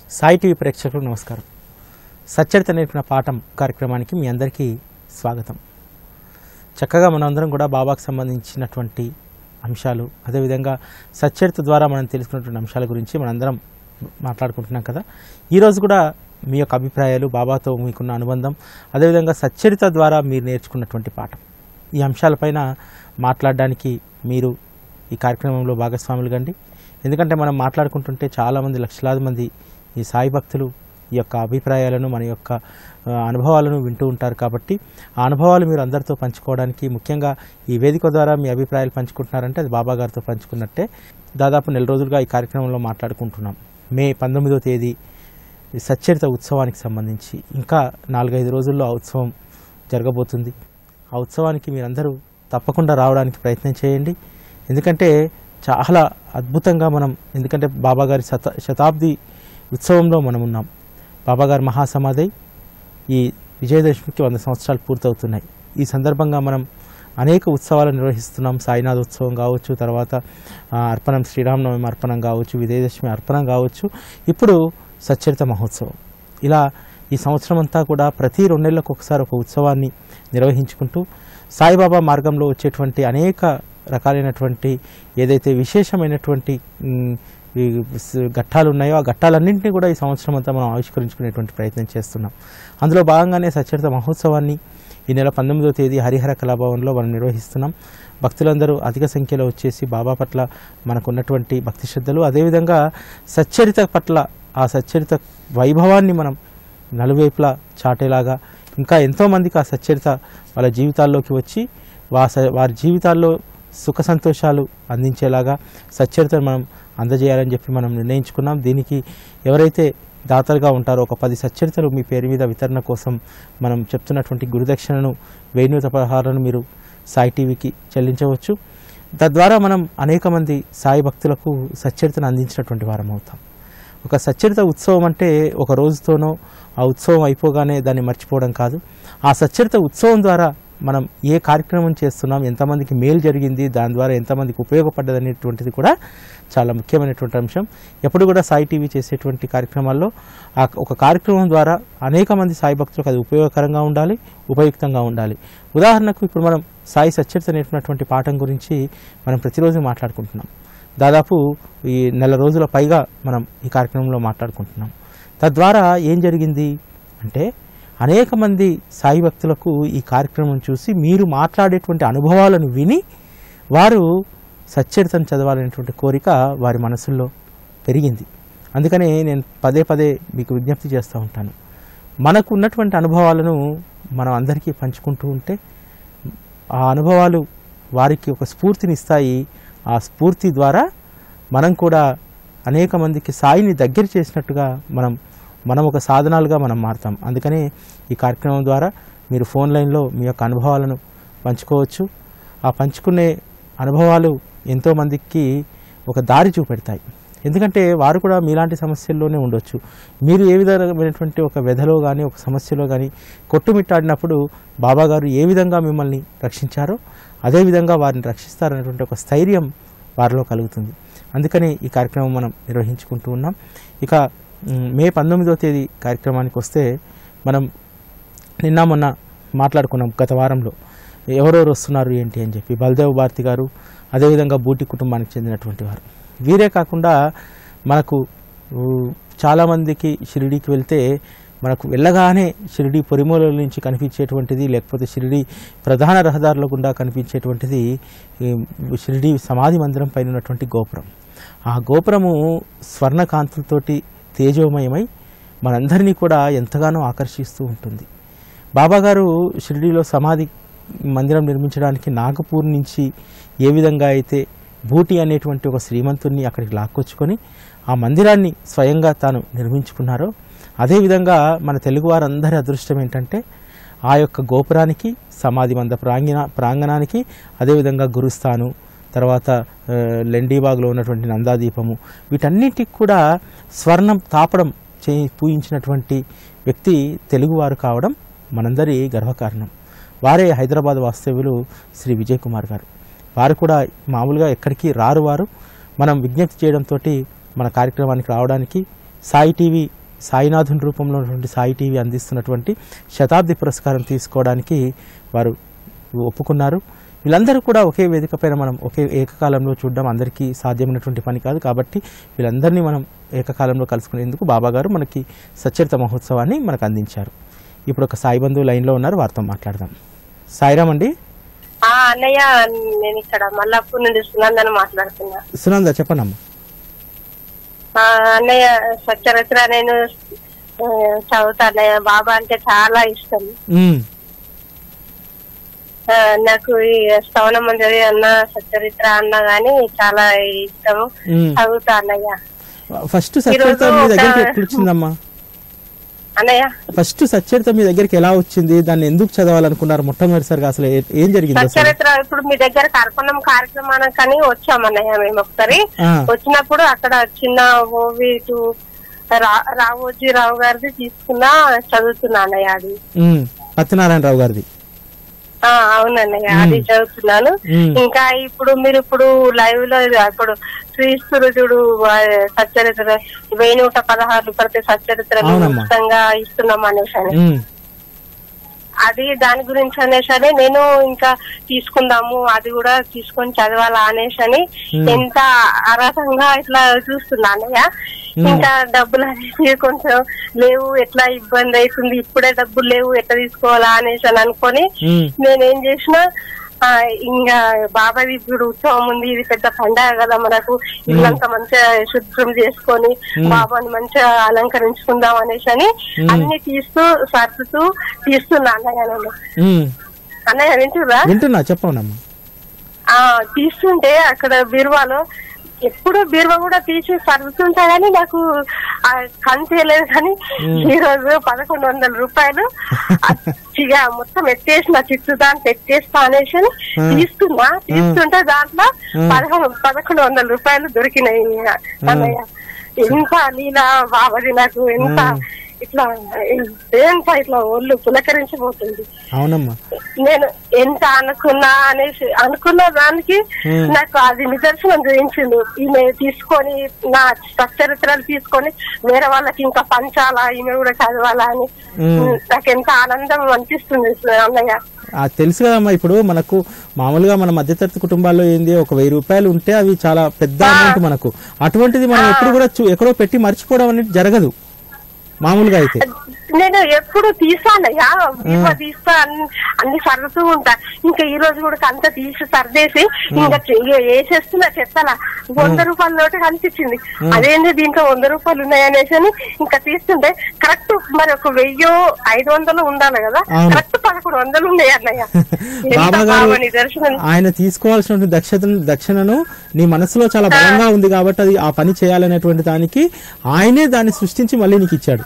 Sai TV ప్రేక్షకులకు నమస్కారం సచ్చరిత నేర్పిన పాఠం కార్యక్రమానికి మీ అందరికీ స్వాగతం చక్కగా మనందరం కూడా బాబాకు సంబంధించినటువంటి అంశాలు అదేవిధంగా సచ్చరిత ద్వారా మనం తెలుసుకున్నటువంటి అంశాల గురించి మనందరం మాట్లాడుకుంటున్నాం కదా ఈరోజు కూడా మీ యొక్క అభిప్రాయాలు బాబాతో మీకున్న అనుబంధం అదేవిధంగా సచ్చరిత ద్వారా మీరు నేర్చుకున్నటువంటి పాఠం ఈ అంశాలపైన మాట్లాడడానికి మీరు ఈ కార్యక్రమంలో భాగస్వాములు కండి ఎందుకంటే మనం మాట్లాడుకుంటుంటే చాలామంది లక్షలాది మంది ఈ సాయి భక్తులు ఈ యొక్క అభిప్రాయాలను మన యొక్క ఆ, అనుభవాలను వింటూ ఉంటారు కాబట్టి ఆ అనుభవాలు మీరు అందరితో పంచుకోవడానికి ముఖ్యంగా ఈ వేదిక ద్వారా మీ అభిప్రాయాలు పంచుకుంటున్నారంటే అది బాబా గారితో పంచుకున్నట్టే దాదాపు నెల రోజులుగా ఈ కార్యక్రమంలో మాట్లాడుకుంటున్నాం మే పంతొమ్మిదో తేదీ ఈ సచ్చరిత ఉత్సవానికి సంబంధించి ఇంకా నాలుగైదు రోజుల్లో ఆ ఉత్సవం జరగబోతుంది ఆ ఉత్సవానికి మీరందరూ తప్పకుండా రావడానికి ప్రయత్నం చేయండి ఎందుకంటే చాలా అద్భుతంగా మనం ఎందుకంటే బాబాగారి శత శతాబ్ది ఉత్సవంలో మనం ఉన్నాం బాబాగారి మహాసమాధి ఈ విజయదశమికి వంద సంవత్సరాలు పూర్తవుతున్నాయి ఈ సందర్భంగా మనం అనేక ఉత్సవాలు నిర్వహిస్తున్నాం సాయినాథ ఉత్సవం కావచ్చు తర్వాత ఆ, అర్పణం శ్రీరామనవమి అర్పణం కావచ్చు విజయదశమి అర్పణం కావచ్చు ఇప్పుడు సచ్చరిత మహోత్సవం ఇలా ఈ సంవత్సరం అంతా కూడా ప్రతి రెండు నెలలకు ఒకసారి ఒక ఉత్సవాన్ని నిర్వహించుకుంటూ సాయిబాబా మార్గంలో వచ్చేటువంటి అనేక రకాలైనటువంటి ఏదైతే విశేషమైనటువంటి మ్, ఈ స్- ఘట్టాలు ఉన్నాయో ఆ ఘట్టాలన్నింటినీ కూడా ఈ సంవత్సరం అంతా మనం ఆవిష్కరించుకునేటువంటి ప్రయత్నం చేస్తున్నాం అందులో భాగంగానే సచ్చరిత మహోత్సవాన్ని ఈ నెల పంతొమ్మిదో తేదీ హరిహర కళాభవన్లో మనం నిర్వహిస్తున్నాం భక్తులందరూ అధిక సంఖ్యలో వచ్చేసి బాబా పట్ల మనకున్నటువంటి భక్తి శ్రద్ధలు అదేవిధంగా సచ్చరిత పట్ల ఆ సచ్చరిత వైభవాన్ని మనం నలువైపులా చాటేలాగా ఇంకా ఎంతోమందికి ఆ సచ్చరిత వాళ్ళ జీవితాల్లోకి వచ్చి వా స- వారి జీవితాల్లో సుఖ సంతోషాలు అందించేలాగా సచ్చరితను మనం అందజేయాలని చెప్పి మనం నిర్ణయించుకున్నాం దీనికి ఎవరైతే దాతలుగా ఉంటారో ఒక పది సచ్చరితలు మీ పేరు మీద వితరణ కోసం మనం చెప్తున్నటువంటి గురుదక్షిణను వేణుత పదహారాలను మీరు సాయి టీవీకి చెల్లించవచ్చు తద్వారా మనం అనేక మంది సాయి భక్తులకు సచ్చరితను అందించినటువంటి వారం అవుతాం ఒక సచ్చరిత ఉత్సవం అంటే ఒక రోజుతోనో ఆ ఉత్సవం అయిపోగానే దాన్ని మర్చిపోవడం కాదు ఆ సచ్చరిత ఉత్సవం ద్వారా మనం ఏ కార్యక్రమం చేస్తున్నాం ఎంతమందికి మేలు జరిగింది దాని ద్వారా ఎంతమందికి ఉపయోగపడ్డది అనేటువంటిది కూడా చాలా ముఖ్యమైనటువంటి అంశం ఎప్పుడు కూడా సాయి టీవీ చేసేటువంటి కార్యక్రమాల్లో ఆ ఒక కార్యక్రమం ద్వారా అనేక మంది సాయి భక్తులకు అది ఉపయోగకరంగా ఉండాలి ఉపయుక్తంగా ఉండాలి ఉదాహరణకు ఇప్పుడు మనం సాయి సచ్చరిత నేర్పినటువంటి పాఠం గురించి మనం ప్రతిరోజు మాట్లాడుకుంటున్నాం దాదాపు ఈ నెల రోజుల పైగా మనం ఈ కార్యక్రమంలో మాట్లాడుకుంటున్నాం తద్వారా ఏం జరిగింది అంటే అనేక మంది సాయి భక్తులకు ఈ కార్యక్రమం చూసి మీరు మాట్లాడేటువంటి అనుభవాలను విని వారు సచ్చరితను చదవాలనేటువంటి కోరిక వారి మనసుల్లో పెరిగింది అందుకనే నేను పదే పదే మీకు విజ్ఞప్తి చేస్తూ ఉంటాను మనకు ఉన్నటువంటి అనుభవాలను మనం అందరికీ పంచుకుంటూ ఉంటే ఆ అనుభవాలు వారికి ఒక స్ఫూర్తిని ఇస్తాయి ఆ స్ఫూర్తి ద్వారా మనం కూడా అనేక మందికి సాయిని దగ్గర చేసినట్టుగా మనం మనం ఒక సాధనాలుగా మనం మారుతాం అందుకనే ఈ కార్యక్రమం ద్వారా మీరు ఫోన్ లైన్లో మీ యొక్క అనుభవాలను పంచుకోవచ్చు ఆ పంచుకునే అనుభవాలు ఎంతోమందికి ఒక దారి చూపెడతాయి ఎందుకంటే వారు కూడా మీలాంటి సమస్యల్లోనే ఉండొచ్చు మీరు ఏ విధమైనటువంటి ఒక వ్యధలో కానీ ఒక సమస్యలో కానీ కొట్టుమిట్టాడినప్పుడు బాబా గారు ఏ విధంగా మిమ్మల్ని రక్షించారో అదే విధంగా వారిని రక్షిస్తారనేటువంటి ఒక స్థైర్యం వారిలో కలుగుతుంది అందుకని ఈ కార్యక్రమం మనం నిర్వహించుకుంటూ ఉన్నాం ఇక మ్, మే పంతొమ్మిదవ తేదీ కార్యక్రమానికి వస్తే మనం నిన్న మొన్న మాట్లాడుకున్నాం గత వారంలో ఎవరెవరు వస్తున్నారు ఏంటి అని చెప్పి బలదేవ్ భారతి గారు అదేవిధంగా బూటి కుటుంబానికి చెందినటువంటి వారు వీరే కాకుండా మనకు ఊ, చాలామందికి షిరిడీకి వెళ్తే మనకు వెళ్ళగానే షిరిడి పొరిమూల నుంచి కనిపించేటువంటిది లేకపోతే షిరిడి ప్రధాన రహదారుల గుండా కనిపించేటువంటిది ఈ షిరిడి సమాధి మందిరం పైన ఉన్నటువంటి గోపురం ఆ గోపురము స్వర్ణకాంతులతోటి తేజోమయమై మనందరినీ కూడా ఎంతగానో ఆకర్షిస్తూ ఉంటుంది బాబాగారు షిరిడీలో సమాధి మందిరం నిర్మించడానికి నాగపూర్ నుంచి ఏ విధంగా అయితే బూటి అనేటువంటి ఒక శ్రీమంతుణ్ణి అక్కడికి లాక్కొచ్చుకొని ఆ మందిరాన్ని స్వయంగా తాను నిర్మించుకున్నారో అదేవిధంగా మన తెలుగు వారందరి అదృష్టం ఏంటంటే ఆ యొక్క గోపురానికి సమాధి మంద ప్రాంగణ ప్రాంగణానికి అదేవిధంగా గురుస్థాను తర్వాత ఆ, లెండీబాగ్లో ఉన్నటువంటి నందాదీపము వీటన్నిటికి కూడా స్వర్ణం తాపడం చే పూయించినటువంటి వ్యక్తి తెలుగువారు కావడం మనందరి గర్వకారణం వారే హైదరాబాద్ వాస్తవ్యులు శ్రీ విజయ్ కుమార్ గారు వారు కూడా మామూలుగా ఎక్కడికి రారు వారు మనం విజ్ఞప్తి చేయడంతో మన కార్యక్రమానికి రావడానికి సాయి టీవీ సాయినాథుని రూపంలో ఉన్నటువంటి సాయి టీవీ అందిస్తున్నటువంటి శతాబ్ది పురస్కారం తీసుకోవడానికి వారు ఒప్పుకున్నారు వీళ్ళందరూ కూడా ఒకే వేదిక పైన మనం ఒకే ఏకకాలంలో చూడడం అందరికీ సాధ్యమైనటువంటి పని కాదు కాబట్టి వీళ్ళందరినీ మనం ఏకకాలంలో కలుసుకునేందుకు బాబా గారు మనకి సచ్చరిత మహోత్సవాన్ని మనకు అందించారు ఇప్పుడు ఒక సాయి బంధువు లైన్లో ఉన్నారు వారితో మాట్లాడదాం సాయిరామ్ అండి ఆ అన్నయ్య నేను ఇక్కడ మల్లాపూర్ నుండి సునందని మాట్లాడుతున్నా సునంద చెప్పనమ్మా ఆ అన్నయ్య సచ్చరిత్ర నేను ఆ, చదువుతా అన్నయ్య బాబా అంటే చాలా ఇష్టం ఉమ్, ఆ, నాకు ఈ శ్రవణ మంజరి అన్న సచ్చరిత్ర అన్న గాని చాలా ఇష్టం ఉమ్. చదువుతా అన్నయ్య ఫస్ట్ సచ్చరిత మీ దగ్గరికి ఎప్పుడు వచ్చిందమ్మా అన్నయ్య ఫస్ట్ సచ్చరిత మీ దగ్గరికి ఎలా వచ్చింది దాన్ని ఎందుకు చదవాలనుకున్నారు మొట్టమొదటిసారిగా అసలు ఏ- ఏం జరిగింది అసలు సచ్చరిత్ర ఇప్పుడు మీ దగ్గర కర్పణం కార్యక్రమానికి వచ్చామన్నయ్య మేము ఒకసారి ఆ. వచ్చినప్పుడు అక్కడ చిన్న ఓవి టు రా- రావోజీ రావు గారిది తీసుకున్నా చదువుతున్నా అన్నయ్య అది ఉమ్, పత్యనారాయణరావు గారిది ఆ అవునన్నయ్య అది చదువుతున్నాను మ్మ్. ఇంకా ఇప్పుడు మీరు ఇప్పుడు లైవ్ లో ఇప్పుడు శ్రీస్తురుజుడు సచ్చరిత్ర వెయ్యి నూట పదహారు ప్రతి సచ్చరిత్రను అవునమ్మా. ఉచితంగా ఇస్తున్నాం అనేసి అని. ఉమ్, అది దాని గురించి అనేసి అని నేను ఇంకా తీసుకుందాము అది కూడా తీసుకొని చదవాలా అనేసి అని మ్మ్. ఎంత అర్హతంగా ఇట్లా చూస్తున్నా అన్నయ్య ఇంకా డబ్బులు అనేది కొంచెం లేవు ఎట్లా ఇబ్బంది అవుతుంది ఇప్పుడే డబ్బులు లేవు ఎట్లా తీసుకోవాలా అనేసి అని అనుకొని ఉమ్, నేనేం చేసిన ఆ, ఇంకా బాబాది ఇప్పుడు ఉత్సవం ఉంది ఇది పెద్ద పండగ కదా మనకు ఇల్లంతా మంచిగా శుభ్రం చేసుకొని బాబాని మంచిగా అలంకరించుకుందాం అనేసి అని అన్ని తీస్తూ సర్దుతూ తీస్తున్నా అన్నయ్య నేను ఉమ్. అన్నయ్య వింటురా వింటున్నా చెప్పవునమ్మా ఆ తీస్తుంటే అక్కడ బీరువాలో ఎప్పుడు బీరువా కూడా తీసి సర్దుతుంటా గానీ నాకు ఆ కంచేయలేదు కానీ ఈ రోజు పదకొండు వందల రూపాయలు ఇక మొత్తం ఎత్తేసిన చిట్టు దాంట్లో ఎత్తేస్తా అనేసి అని తీస్తున్నా తీస్తుంటే దాంట్లో పదకొండు పదకొండు వందల రూపాయలు దొరికినాయి అన్నయ్య ఎంత లీలా బాబది నాకు ఎంత ఇట్లా ఎంత ఇట్లా ఒళ్ళు పులకరించిపోతుంది అవునమ్మా నేను ఎంత అనుకున్నా అనేసి అనుకున్న దానికి Hmm. నాకు అది నిదర్శనం చూపించింది ఈమె తీసుకొని నా చరిత్రలు తీసుకొని వేరే వాళ్ళకి ఇంకా పంచాలా ఈమె కూడా చదవాలా అని Hmm. నాకు ఎంత ఆనందం అనిపిస్తుంది అన్నయ్య ఆ తెలుసు కదమ్మా ఇప్పుడు మనకు మామూలుగా మన మధ్యతరగతి కుటుంబాల్లో ఏంది ఒక వెయ్యి రూపాయలు ఉంటే అవి చాలా పెద్ద అమౌంట్ మనకు అటువంటిది మనం ఎప్పుడు కూడా చూ- ఎక్కడో పెట్టి మర్చిపోవడం అనేది జరగదు మామూలుగా అయితే నేను ఎప్పుడు తీసానయ్యా బీమా తీస్తా అన్ని- అన్ని సర్దుతూ ఉంటా ఇంకా ఈ రోజు కూడా అంతా తీసి సర్దేసి ఇంకా చె- వేసేస్తున్నా చెత్తలా వంద రూపాయల నోటు కనిపించింది అదేంటి దీంట్లో వంద రూపాయలు ఉన్నాయనేసి అని ఇంకా తీస్తుంటే కరెక్ట్ మరి ఒక వెయ్యో ఐదు వందలు ఉండాలి కదా అవును. కరెక్ట్ పదకొండు వందలు ఉన్నాయి అన్నయ్య ఎంత బాబా గారు బాగా నిదర్శనం ఆయన తీసుకోవాల్సిన దక్షత దక్షిణను నీ మనసులో చాలా బలంగా ఉంది కాబట్టి అది ఆ పని చేయాలనేటువంటి దానికి ఆయనే దాన్ని సృష్టించి మళ్ళీ నీకు ఇచ్చాడు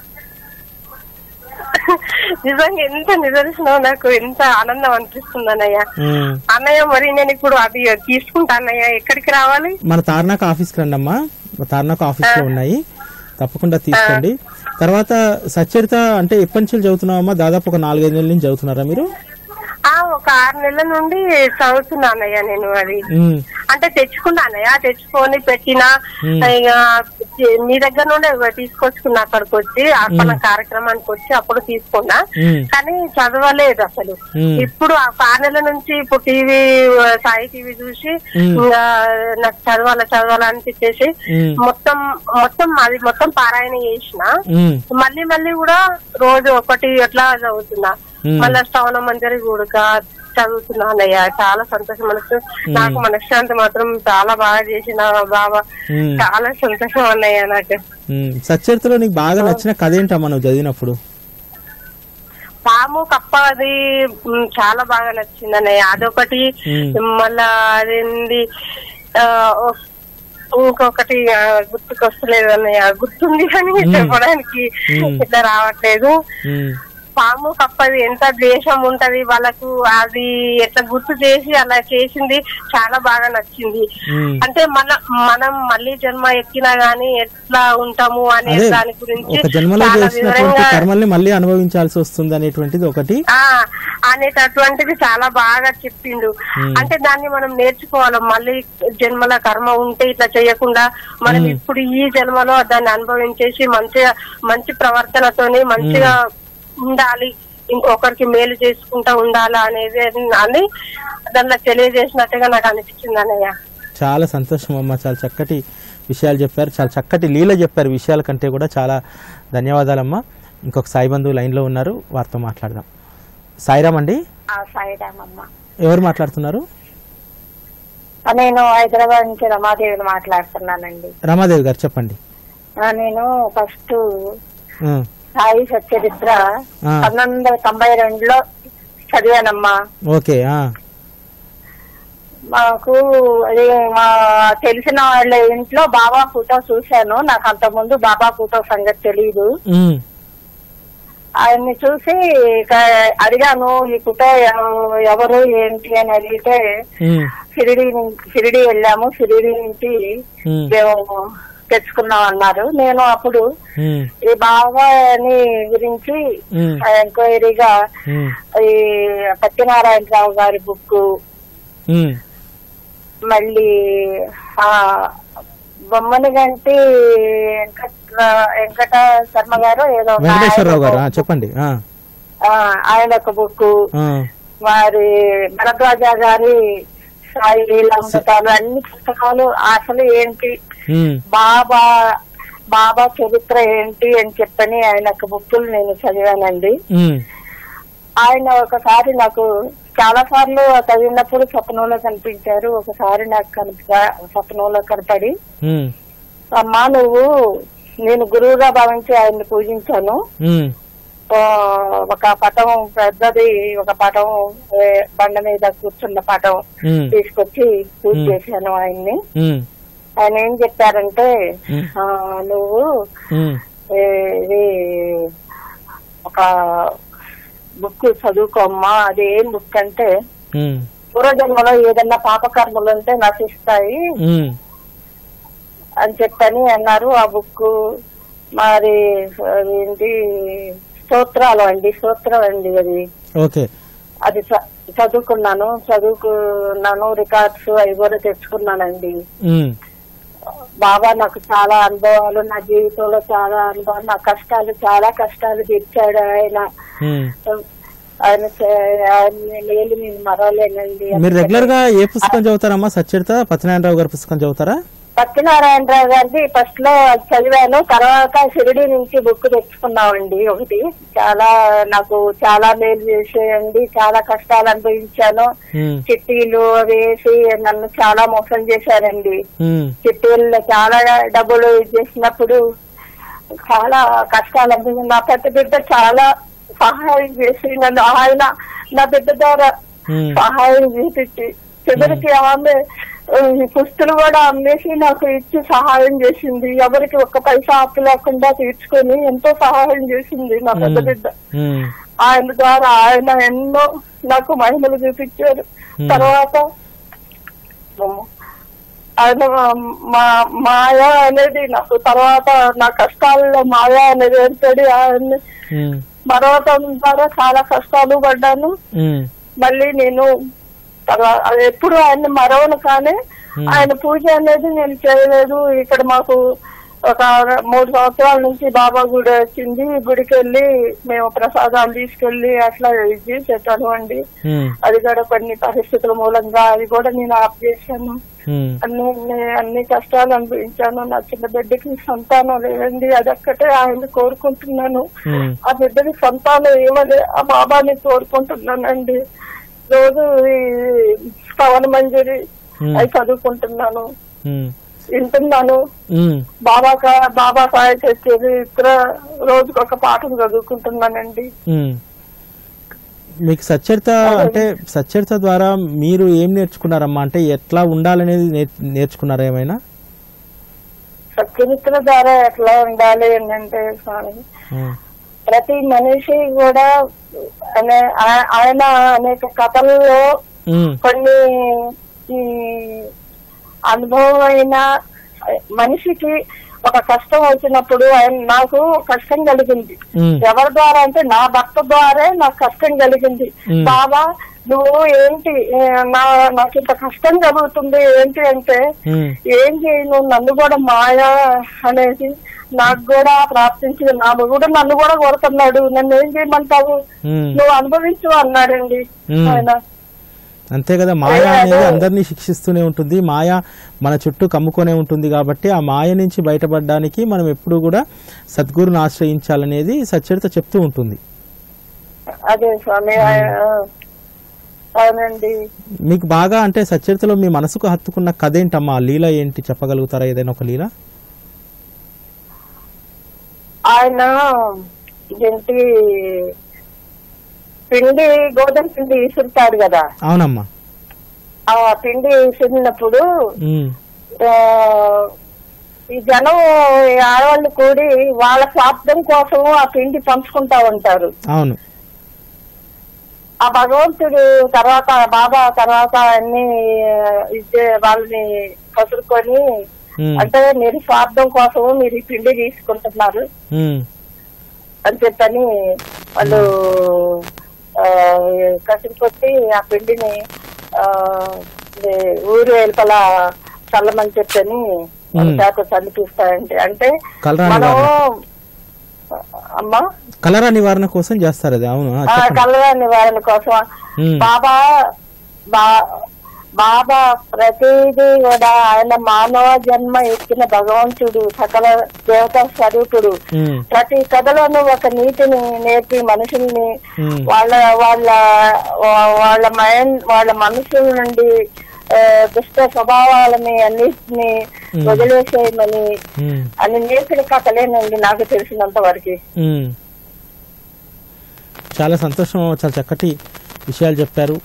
నిజంగా ఎంత నిదర్శనం నాకు ఎంత ఆనందం అనిపిస్తుంది అన్నయ్య ఉమ్. అన్నయ్య మరి నేను ఇప్పుడు అది తీసుకుంటా అన్నయ్య ఎక్కడికి రావాలి మన తార్నాక ఆఫీస్కి రండి అమ్మా తార్నాక ఆఫీస్ లో ఉన్నాయి తప్పకుండా తీసుకోండి తర్వాత సచ్చరిత అంటే ఎప్పటి నుంచి చదువుతున్నావమ్మా దాదాపు ఒక నాలుగైదు నెలల నుంచి చదువుతున్నారా మీరు ఆ ఒక ఆరు నెలల నుండి చదువుతున్నానయ్యా నేను అది ఉమ్, అంటే తెచ్చుకున్నానయ్యా తెచ్చుకొని పెట్టినా Hmm. ఇక మీ దగ్గర నుండి తీసుకొచ్చుకున్నా అక్కడికి వచ్చి అర్పణ కార్యక్రమానికి వచ్చి అప్పుడు తీసుకున్నా ఉమ్, కానీ చదవలేదు అసలు Hmm. ఇప్పుడు ఆ ఆరు నెలల నుంచి ఇప్పుడు టీవీ సాయి టీవీ చూసి Hmm. ఇంకా నాకు చదవాలా చదవాలా అనిపించేసి ఉమ్, మొత్తం మొత్తం అది మొత్తం పారాయణ చేసిన ఉమ్, మళ్ళీ మళ్ళీ కూడా రోజు ఒకటి ఎట్లా చదువుతున్నా Hmm. మళ్ళా శ్రవణ మంజరి కూడక చదువుతున్నా అన్నయ్య చాలా సంతోషం మనసు నాకు మనశ్శాంతి మాత్రం చాలా బాగా చేసిన బాబా ఉమ్, చాలా సంతోషం అన్నయ్య నాకు ఉమ్. సచ్చరితలో నీకు బాగా నచ్చిన కథ ఏంటమ్మా నువ్వు చదివినప్పుడు పాము కప్ప అది మ్, చాలా బాగా నచ్చింది అన్నయ్య అదొకటి Hmm. మళ్ళా అదేంది ఆ, ఓ- ఇంకొకటి ఆ, గుర్తుకొస్తలేదు అన్నయ్య గుర్తుంది కానీ చెప్పడానికి Hmm. ఇట్లా రావట్లేదు ఉమ్, పాము కప్పది ఎంత ద్వేషం ఉంటది వాళ్ళకు అది ఎట్లా గుర్తు చేసి అలా చేసింది చాలా బాగా నచ్చింది ఉమ్. అంటే మన మనం మళ్ళీ జన్మ ఎక్కినా గానీ ఎట్లా ఉంటాము అనే అదే దాని గురించి ఒక జన్మలో చాలా చేసినటువంటి వివరంగా కర్మల్ని మళ్ళీ అనుభవించాల్సి వస్తుంది అనేటువంటిది ఒకటి ఆ అనేటటువంటిది చాలా బాగా చెప్పిండు Hmm. అంటే దాన్ని మనం నేర్చుకోవాలి మళ్ళీ జన్మల కర్మ ఉంటే ఇట్లా చేయకుండా మనం Hmm. ఇప్పుడు ఈ జన్మలో దాన్ని అనుభవించేసి మంచిగా మంచి ప్రవర్తనతోని మంచిగా ఉండాలి ఇంకొకరికి మేలు చేసుకుంటా ఉండాలా అనేది అని దానిలో తెలియజేసినట్టుగా నాకు అనిపించింది అన్నయ్య చాలా సంతోషం అమ్మ చాలా చక్కటి విషయాలు చెప్పారు చాలా చక్కటి లీల చెప్పారు విషయాల కంటే కూడా చాలా ధన్యవాదాలమ్మా ఇంకొక సాయి బంధువు లైన్లో ఉన్నారు వారితో మాట్లాడదాం సాయిరామ్ అండి సాయిరామమ్మ ఎవరు మాట్లాడుతున్నారు నేను హైదరాబాద్ నుంచి రమాదేవిని మాట్లాడుతున్నానండి రమాదేవి గారు చెప్పండి ఆ, నేను ఫస్ట్ ఆ, సాయి సత్యరిత్ర ఆ. పంతొమ్మిది వందల తొంభై రెండులో చదివానమ్మా ఓకే ఆ, మాకు అది మా తెలిసిన వాళ్ళ ఇంట్లో బాబా ఫోటో చూశాను నాకు అంత ముందు బాబా ఫోటో సంగతి తెలియదు ఉమ్, ఆయన్ని చూసి ఇక అడిగాను ఈ ఫోటో ఎవ- ఎవరు ఏంటి అని అడిగితే ఉమ్, షిరిడి నుం- షిరిడి వెళ్ళాము షిరిడి నుంచి ఉమ్, మేము తెచ్చుకున్నాం అన్నారు నేను అప్పుడు ఉమ్, ఈ బాబాని గురించి ఉమ్, ఎంక్వైరీగా ఉమ్, ఈ సత్యనారాయణరావు గారి బుక్ ఉమ్, మళ్ళీ ఆ బొమ్మని గంటి వెంకట వెంకట శర్మ గారు ఏదో ఒక వెంకటేశ్వరరావు గారు ఆ, ఆయన- చెప్పండి ఆ, ఆ, ఆయన ఒక బుక్ ఆ, మరి భరద్వాజ గారి సాయి లీలామృతాలు అన్ని పుస్తకాలు అసలు ఏంటి ఉమ్, బాబా బాబా చరిత్ర ఏంటి అని చెప్పని ఆయన యొక్క బుక్కులు నేను చదివానండి ఉమ్, ఆయన ఒకసారి నాకు చాలా సార్లు చదివినప్పుడు స్వప్నంలో కనిపించారు ఒకసారి నాకు కనిప స్వప్నంలో కనపడి ఉమ్, అమ్మా నువ్వు నేను గురువుగా భావించి ఆయన్ని పూజించాను ఉమ్, ఆ, ఒక పటం పెద్దది ఒక పటం ఏ, బండ మీద కూర్చున్న పటం ఉమ్, తీసుకొచ్చి పూజ Hmm. చేశాను ఆయన్ని ఉమ్, ఆయన ఏం చెప్పారంటే Hmm. ఆ, నువ్వు ఉమ్, ఏ, ఇది ఒక బుక్ చదువుకోమ్మా అది ఏం బుక్ అంటే ఉమ్, పూర్వజన్మలో ఏదన్నా పాపకర్మలు ఉంటే నశిస్తాయి ఉమ్, అని చెప్పని అన్నారు ఆ బుక్ మరి అదేంటి స్తోత్రాలు అండి స్తోత్రం అండి అది ఓకే అది చ- చదువుకున్నాను చదువుకున్నాను రికార్డ్స్ అవి కూడా తెచ్చుకున్నానండి ఉమ్, బాబా నాకు చాలా అనుభవాలు నా జీవితంలో చాలా అనుభవాలు నా కష్టాలు చాలా కష్టాలు తీర్చాడు ఆయన ఉమ్. ఆయన చే- ఆయన మేలు నేను మరవలేనండి మీరు రెగ్యులర్ గా ఏ పుస్తకం చదువుతారమ్మా సచ్చరిత పత్యనారాయణరావు గారి పుస్తకం చదువుతారా సత్యనారాయణరావు గారిది ఫస్ట్ లో చదివాను తర్వాత షిరిడి నుంచి బుక్ తెచ్చుకున్నామండి ఒకటి చాలా నాకు చాలా మేలు చేసేయండి చాలా కష్టాలు అనుభవించాను ఉమ్, చిట్టీలు అవి వేసి నన్ను చాలా మోసం చేశారండి ఉమ్, చిట్టీల్లో చాలా డబ్బులు చేసినప్పుడు చాలా కష్టాలు అనుభవించాను నా పెద్ద బిడ్డ చాలా సహాయం చేసి నన్ను ఆయన నా బిడ్డ ద్వారా ఉమ్, సహాయం చేపించి చివరికి ఆమె ఆ, ఈ పుస్తులు కూడా అమ్మేసి నాకు ఇచ్చి సహాయం చేసింది ఎవరికి ఒక్క పైసా అప్పు లేకుండా తీర్చుకొని ఎంతో సహాయం చేసింది నా పెద్ద ఉమ్, బిడ్డ ఉమ్, ఆయన ద్వారా ఆయన ఎన్నో నాకు మహిమలు చూపించారు Hmm. తర్వాత ఆయన మా మాయ అనేది నాకు తర్వాత నా కష్టాల్లో మాయ అనేది ఏర్పడి ఆయన్ని ఉమ్, మరవటం ద్వారా చాలా కష్టాలు పడ్డాను ఉమ్, మళ్ళీ నేను తర్వాత అది ఎప్పుడు ఆయన్ని మరవను కానీ Hmm. ఆయన పూజ అనేది నేను చేయలేదు ఇక్కడ మాకు ఒక మూడు సంవత్సరాల నుంచి బాబా గుడి వచ్చింది గుడికి వెళ్ళి మేము ప్రసాదాలు తీసుకెళ్లి అట్లా ఇది చేశాను అండి ఉమ్, అది కూడా కొన్ని పరిస్థితుల మూలంగా అది కూడా నేను ఆఫ్ చేశాను ఉమ్, అన్ని అన్ని- అన్ని కష్టాలు అనుభవించాను నా చిన్న బిడ్డకి సంతానం లేదండి అదొక్కటే ఆయన కోరుకుంటున్నాను ఉమ్, ఆ బిడ్డకి సంతానం ఏమని ఆ బాబాని కోరుకుంటున్నానండి రోజు ఈ పవన మంజరి ఉమ్, అవి చదువుకుంటున్నాను ఉమ్, వింటున్నాను ఉమ్. బాబా కా- బాబా సాయ చేసేది ఇతర రోజుకు ఒక పాఠం చదువుకుంటున్నానండి ఉమ్. మీకు సచ్చరిత అంటే సచ్చరిత ద్వారా మీరు ఏం నేర్చుకున్నారమ్మా అంటే ఎట్లా ఉండాలనేది నేర్- నేర్చుకున్నారా ఏమైనా చరిత్ర ద్వారా ఎట్లా ఉండాలి ఏంటంటే స్వామి ఉమ్, ప్రతి మనిషి కూడా అనే- ఆ- ఆయన అనేక కథల్లో ఉమ్, కొన్ని ఈ అనుభవమైన మనిషికి ఒక కష్టం వచ్చినప్పుడు ఆయన నాకు కష్టం కలిగింది ఉమ్, ఎవరి ద్వారా అంటే నా భర్త ద్వారే నాకు కష్టం కలిగింది మ్మ్. బాబా నువ్వు ఏంటి ఏ, నా నాకు ఇంత కష్టం కలుగుతుంది ఏంటి అంటే ఉమ్, ఏం చేయను నన్ను కూడా మాయా అనేది నాకు కూడా ప్రార్థించి నాను కూడా నన్ను కూడా కొడుతున్నాడు నన్ను ఏం చేయమంటావు ఉమ్. నువ్వు అనుభవించు అన్నాడండి మ్మ్. ఆయన అంతే కదా మాయ అనేది అందరినీ శిక్షిస్తూనే ఉంటుంది మాయ మన చుట్టూ కమ్ముకొనే ఉంటుంది కాబట్టి ఆ మాయ నుంచి బయటపడడానికి మనం ఎప్పుడూ కూడా సద్గురుని ఆశ్రయించాలనేది సచ్చరిత చెప్తూ ఉంటుంది అదే స్వామి ఆయన అవునండి మీకు బాగా అంటే సచ్చరితలో మీ మనసుకు హత్తుకున్న కథ ఏంటమ్మా ఆ లీల ఏంటి చెప్పగలుగుతారా ఏదైనా ఒక లీల ఆయన ఏంటి పిండి గోధుమ పిండి విసురుతాడు కదా అవునమ్మా ఆ పిండి విసిరినప్పుడు ఉమ్, ఆ, ఈ జనం ఈ ఆడవాళ్ళు కూడి వాళ్ళ స్వార్థం కోసం ఆ పిండి పంచుకుంటా ఉంటారు అవును ఆ భగవంతుడు తర్వాత బాబా తర్వాత అన్ని ఇచ్చే వాళ్ళని కసురుకొని ఉమ్, అంటే మీరు స్వార్థం కోసం మీరు ఈ పిండి తీసుకుంటున్నారు ఉమ్, అని చెప్పని వాళ్ళు ఆ, కసిరికొచ్చి ఆ పిండిని ఆ, ఇది ఊరు వెలుపల చల్లమని చెప్పని వాళ్ళ మ్మ్. చేత చల్లిపిస్తాయంటే అంటే కలరా మనం నివారణ అమ్మా కలరా నివారణ కోసం చేస్తారు అది అవును ఆ, ఆ చెప్పండి కలరా నివారణ కోసం మ్మ్. బాబా బా- బాబా ప్రతిదీ కూడా ఆయన మానవ జన్మ ఎత్తిన భగవంతుడు సకల దేవతా స్వరూపుడు ఉమ్, ప్రతి కథలోనూ ఒక నీతిని నేర్పి మనుషుల్ని ఉమ్, వాళ్ళ వాళ్ళ వా- వాళ్ళ మైండ్ వాళ్ళ మనసుల నుండి ఆ, దుష్ట స్వభావాలని అన్నిటిని Hmm. వదిలేసేయమని ఉమ్, అని నేర్పిన కథలేనండి నాకు తెలిసినంత వరకు ఉమ్. చాలా సంతోషం చాలా చక్కటి విషయాలు చెప్పారు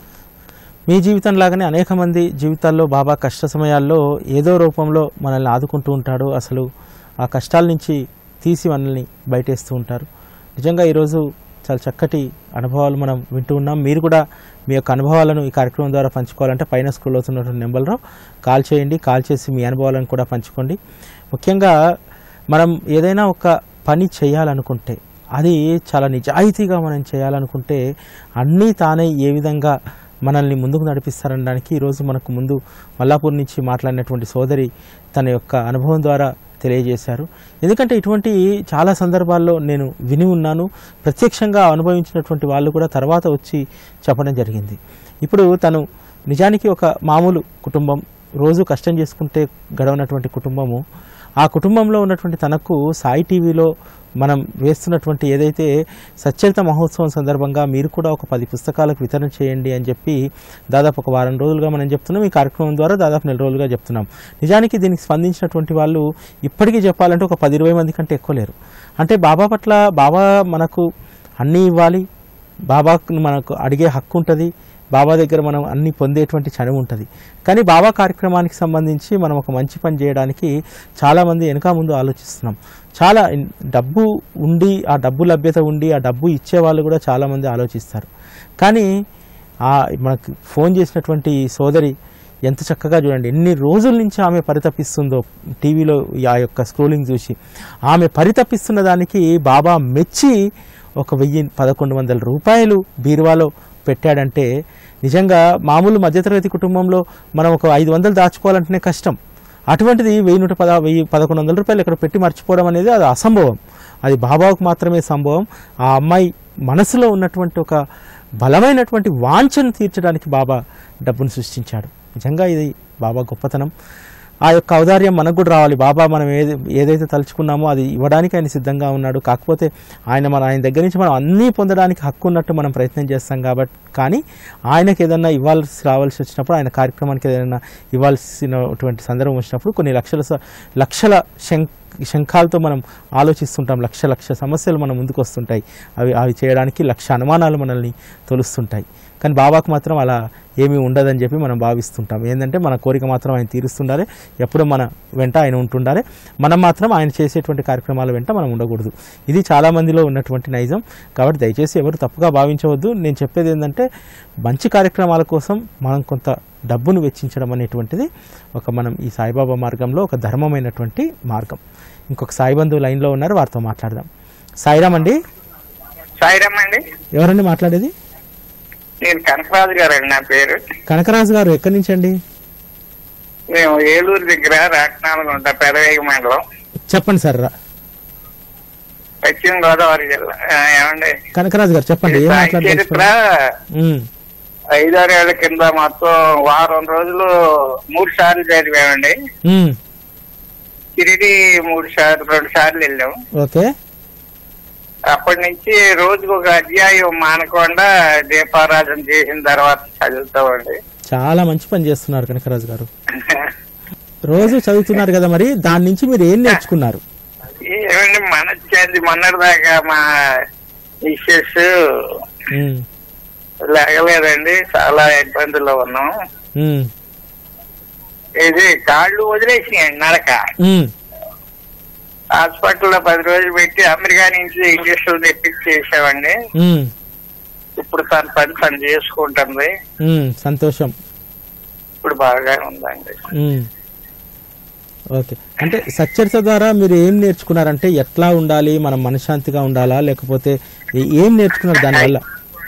మీ జీవితం లాగానే అనేక మంది జీవితాల్లో బాబా కష్ట సమయాల్లో ఏదో రూపంలో మనల్ని ఆదుకుంటూ ఉంటాడు అసలు ఆ కష్టాల నుంచి తీసి మనల్ని బయటేస్తూ ఉంటారు నిజంగా ఈరోజు చాలా చక్కటి అనుభవాలు మనం వింటూ ఉన్నాం మీరు కూడా మీ యొక్క అనుభవాలను ఈ కార్యక్రమం ద్వారా పంచుకోవాలంటే పైన స్కూల్ అవుతున్నటువంటి నెంబర్లో కాల్ చేయండి కాల్ చేసి మీ అనుభవాలను కూడా పంచుకోండి ముఖ్యంగా మనం ఏదైనా ఒక పని చేయాలనుకుంటే అది చాలా నిజాయితీగా మనం చేయాలనుకుంటే అన్నీ తానే ఏ విధంగా మనల్ని ముందుకు నడిపిస్తారనడానికి ఈరోజు మనకు ముందు మల్లాపూర్ నుంచి మాట్లాడినటువంటి సోదరి తన యొక్క అనుభవం ద్వారా తెలియజేశారు ఎందుకంటే ఇటువంటి చాలా సందర్భాల్లో నేను విని ఉన్నాను ప్రత్యక్షంగా అనుభవించినటువంటి వాళ్ళు కూడా తర్వాత వచ్చి చెప్పడం జరిగింది ఇప్పుడు తను నిజానికి ఒక మామూలు కుటుంబం రోజు కష్టం చేసుకుంటే గడవనటువంటి కుటుంబము ఆ కుటుంబంలో ఉన్నటువంటి తనకు సాయి టీవీలో మనం వేస్తున్నటువంటి ఏదైతే సచ్చరిత మహోత్సవం సందర్భంగా మీరు కూడా ఒక పది పుస్తకాలకు వితరణ చేయండి అని చెప్పి దాదాపు ఒక వారం రోజులుగా మనం చెప్తున్నాం ఈ కార్యక్రమం ద్వారా దాదాపు నెల రోజులుగా చెప్తున్నాం నిజానికి దీనికి స్పందించినటువంటి వాళ్ళు ఇప్పటికీ చెప్పాలంటే ఒక పది ఇరవై మంది కంటే ఎక్కువ లేరు అంటే బాబా పట్ల బాబా మనకు అన్నీ ఇవ్వాలి బాబాకు మనకు అడిగే హక్కు ఉంటుంది బాబా దగ్గర మనం అన్ని పొందేటువంటి చనువు ఉంటుంది కానీ బాబా కార్యక్రమానికి సంబంధించి మనం ఒక మంచి పని చేయడానికి చాలామంది వెనక ముందు ఆలోచిస్తున్నాం చాలా ఇన్- డబ్బు ఉండి ఆ డబ్బు లభ్యత ఉండి ఆ డబ్బు ఇచ్చే వాళ్ళు కూడా చాలామంది ఆలోచిస్తారు కానీ ఆ మనకు ఫోన్ చేసినటువంటి ఈ సోదరి ఎంత చక్కగా చూడండి ఎన్ని రోజుల నుంచి ఆమె పరితపిస్తుందో టీవీలో ఆ యొక్క స్క్రోలింగ్ చూసి ఆమె పరితపిస్తున్న దానికి బాబా మెచ్చి ఒక వెయ్యి పదకొండు వందల రూపాయలు బీరువాలో పెట్టాడంటే నిజంగా మామూలు మధ్యతరగతి కుటుంబంలో మనం ఒక ఐదు వందలు దాచుకోవాలంటేనే కష్టం అటువంటిది వెయ్యి నూట పద వెయ్యి పదకొండు వందల రూపాయలు ఇక్కడ పెట్టి మర్చిపోవడం అనేది అది అసంభవం అది బాబాకు మాత్రమే సంభవం ఆ అమ్మాయి మనసులో ఉన్నటువంటి ఒక బలమైనటువంటి వాంఛను తీర్చడానికి బాబా డబ్బును సృష్టించాడు నిజంగా ఇది బాబా గొప్పతనం ఆ యొక్క ఔదార్యం మనకు కూడా రావాలి బాబా మనం ఏది ఏదైతే తలుచుకున్నామో అది ఇవ్వడానికి ఆయన సిద్ధంగా ఉన్నాడు కాకపోతే ఆయన మన ఆయన దగ్గర నుంచి మనం అన్నీ పొందడానికి హక్కు ఉన్నట్టు మనం ప్రయత్నం చేస్తాం కాబట్టి కానీ ఆయనకి ఏదన్నా ఇవ్వాల్సి రావాల్సి వచ్చినప్పుడు ఆయన కార్యక్రమానికి ఏదైనా ఇవ్వాల్సినటువంటి సందర్భం వచ్చినప్పుడు కొన్ని లక్షల స- లక్షల శం శంఖాలతో మనం ఆలోచిస్తుంటాం లక్ష లక్ష సమస్యలు మన ముందుకు వస్తుంటాయి అవి అవి చేయడానికి లక్ష అనుమానాలు మనల్ని తొలుస్తుంటాయి కానీ బాబాకు మాత్రం అలా ఏమీ ఉండదని చెప్పి మనం భావిస్తుంటాం ఏంటంటే మన కోరిక మాత్రం ఆయన తీరుస్తుండాలి ఎప్పుడూ మన వెంట ఆయన ఉంటుండాలి మనం మాత్రం ఆయన చేసేటువంటి కార్యక్రమాల వెంట మనం ఉండకూడదు ఇది చాలా మందిలో ఉన్నటువంటి నైజం కాబట్టి దయచేసి ఎవరు తప్పుగా భావించవద్దు నేను చెప్పేది ఏంటంటే మంచి కార్యక్రమాల కోసం మనం కొంత డబ్బును వెచ్చించడం అనేటువంటిది ఒక మనం ఈ సాయిబాబా మార్గంలో ఒక ధర్మమైనటువంటి మార్గం ఇంకొక సాయి బంధువు లైన్లో ఉన్నారు వారితో మాట్లాడదాం సాయిరామ్ అండి సాయిరామ్ అండి ఎవరండి మాట్లాడేది నేను కనకరాజు గారు అండి నా పేరు కనకరాజు గారు ఎక్కడి నుంచి అండి మేము ఏలూరు దగ్గర రాట్నాలు ఉంటాం పెదవేగ మండలం చెప్పండి సార్ రా- పశ్చిమ గోదావరి జిల్లా ఆ, ఏమండి కనకరాజు గారు చెప్పండి ఏం సాయి చరిత్ర మాట్లాడుతున్నారు ఉమ్, ఐదారేళ్ల కింద మొత్తం వారం రోజులు మూడు సార్లు చదివామండి ఉమ్, తిరిగి మూడు సార్లు రెండు సార్లు వెళ్ళాం ఓకే అప్పటి నుంచి రోజుకు ఒక అధ్యాయం మానకుండా దీపారాధన చేసిన తర్వాత చదువుతామండి చాలా మంచి పని చేస్తున్నారు కనకరాజు గారు రోజు చదువుతున్నారు కదా మరి దాని నుంచి మీరు ఏం నేర్చుకున్నారు ఏమండి మన చేతి మొన్నటిదాకా మా మిస్సెస్ ఉమ్, లేగలేదండి చాలా ఇబ్బందుల్లో ఉన్నాం ఉమ్, ఇది కాళ్ళు వదిలేసినాయండి నడక ఉమ్, హాస్పిటల్లో పది రోజులు పెట్టి అమెరికా నుంచి ఇంజక్షన్లు తెప్పించి చేసామండి ఉమ్, ఇప్పుడు తన పని తను చేసుకుంటుంది ఉమ్, సంతోషం ఇప్పుడు బాగా ఉందండి ఉమ్. ఓకే అంటే సచ్చరిత ద్వారా మీరు ఏం నేర్చుకున్నారంటే ఎట్లా ఉండాలి మనం మనశ్శాంతిగా ఉండాలా లేకపోతే ఏ- ఏం నేర్చుకున్నారు దానివల్ల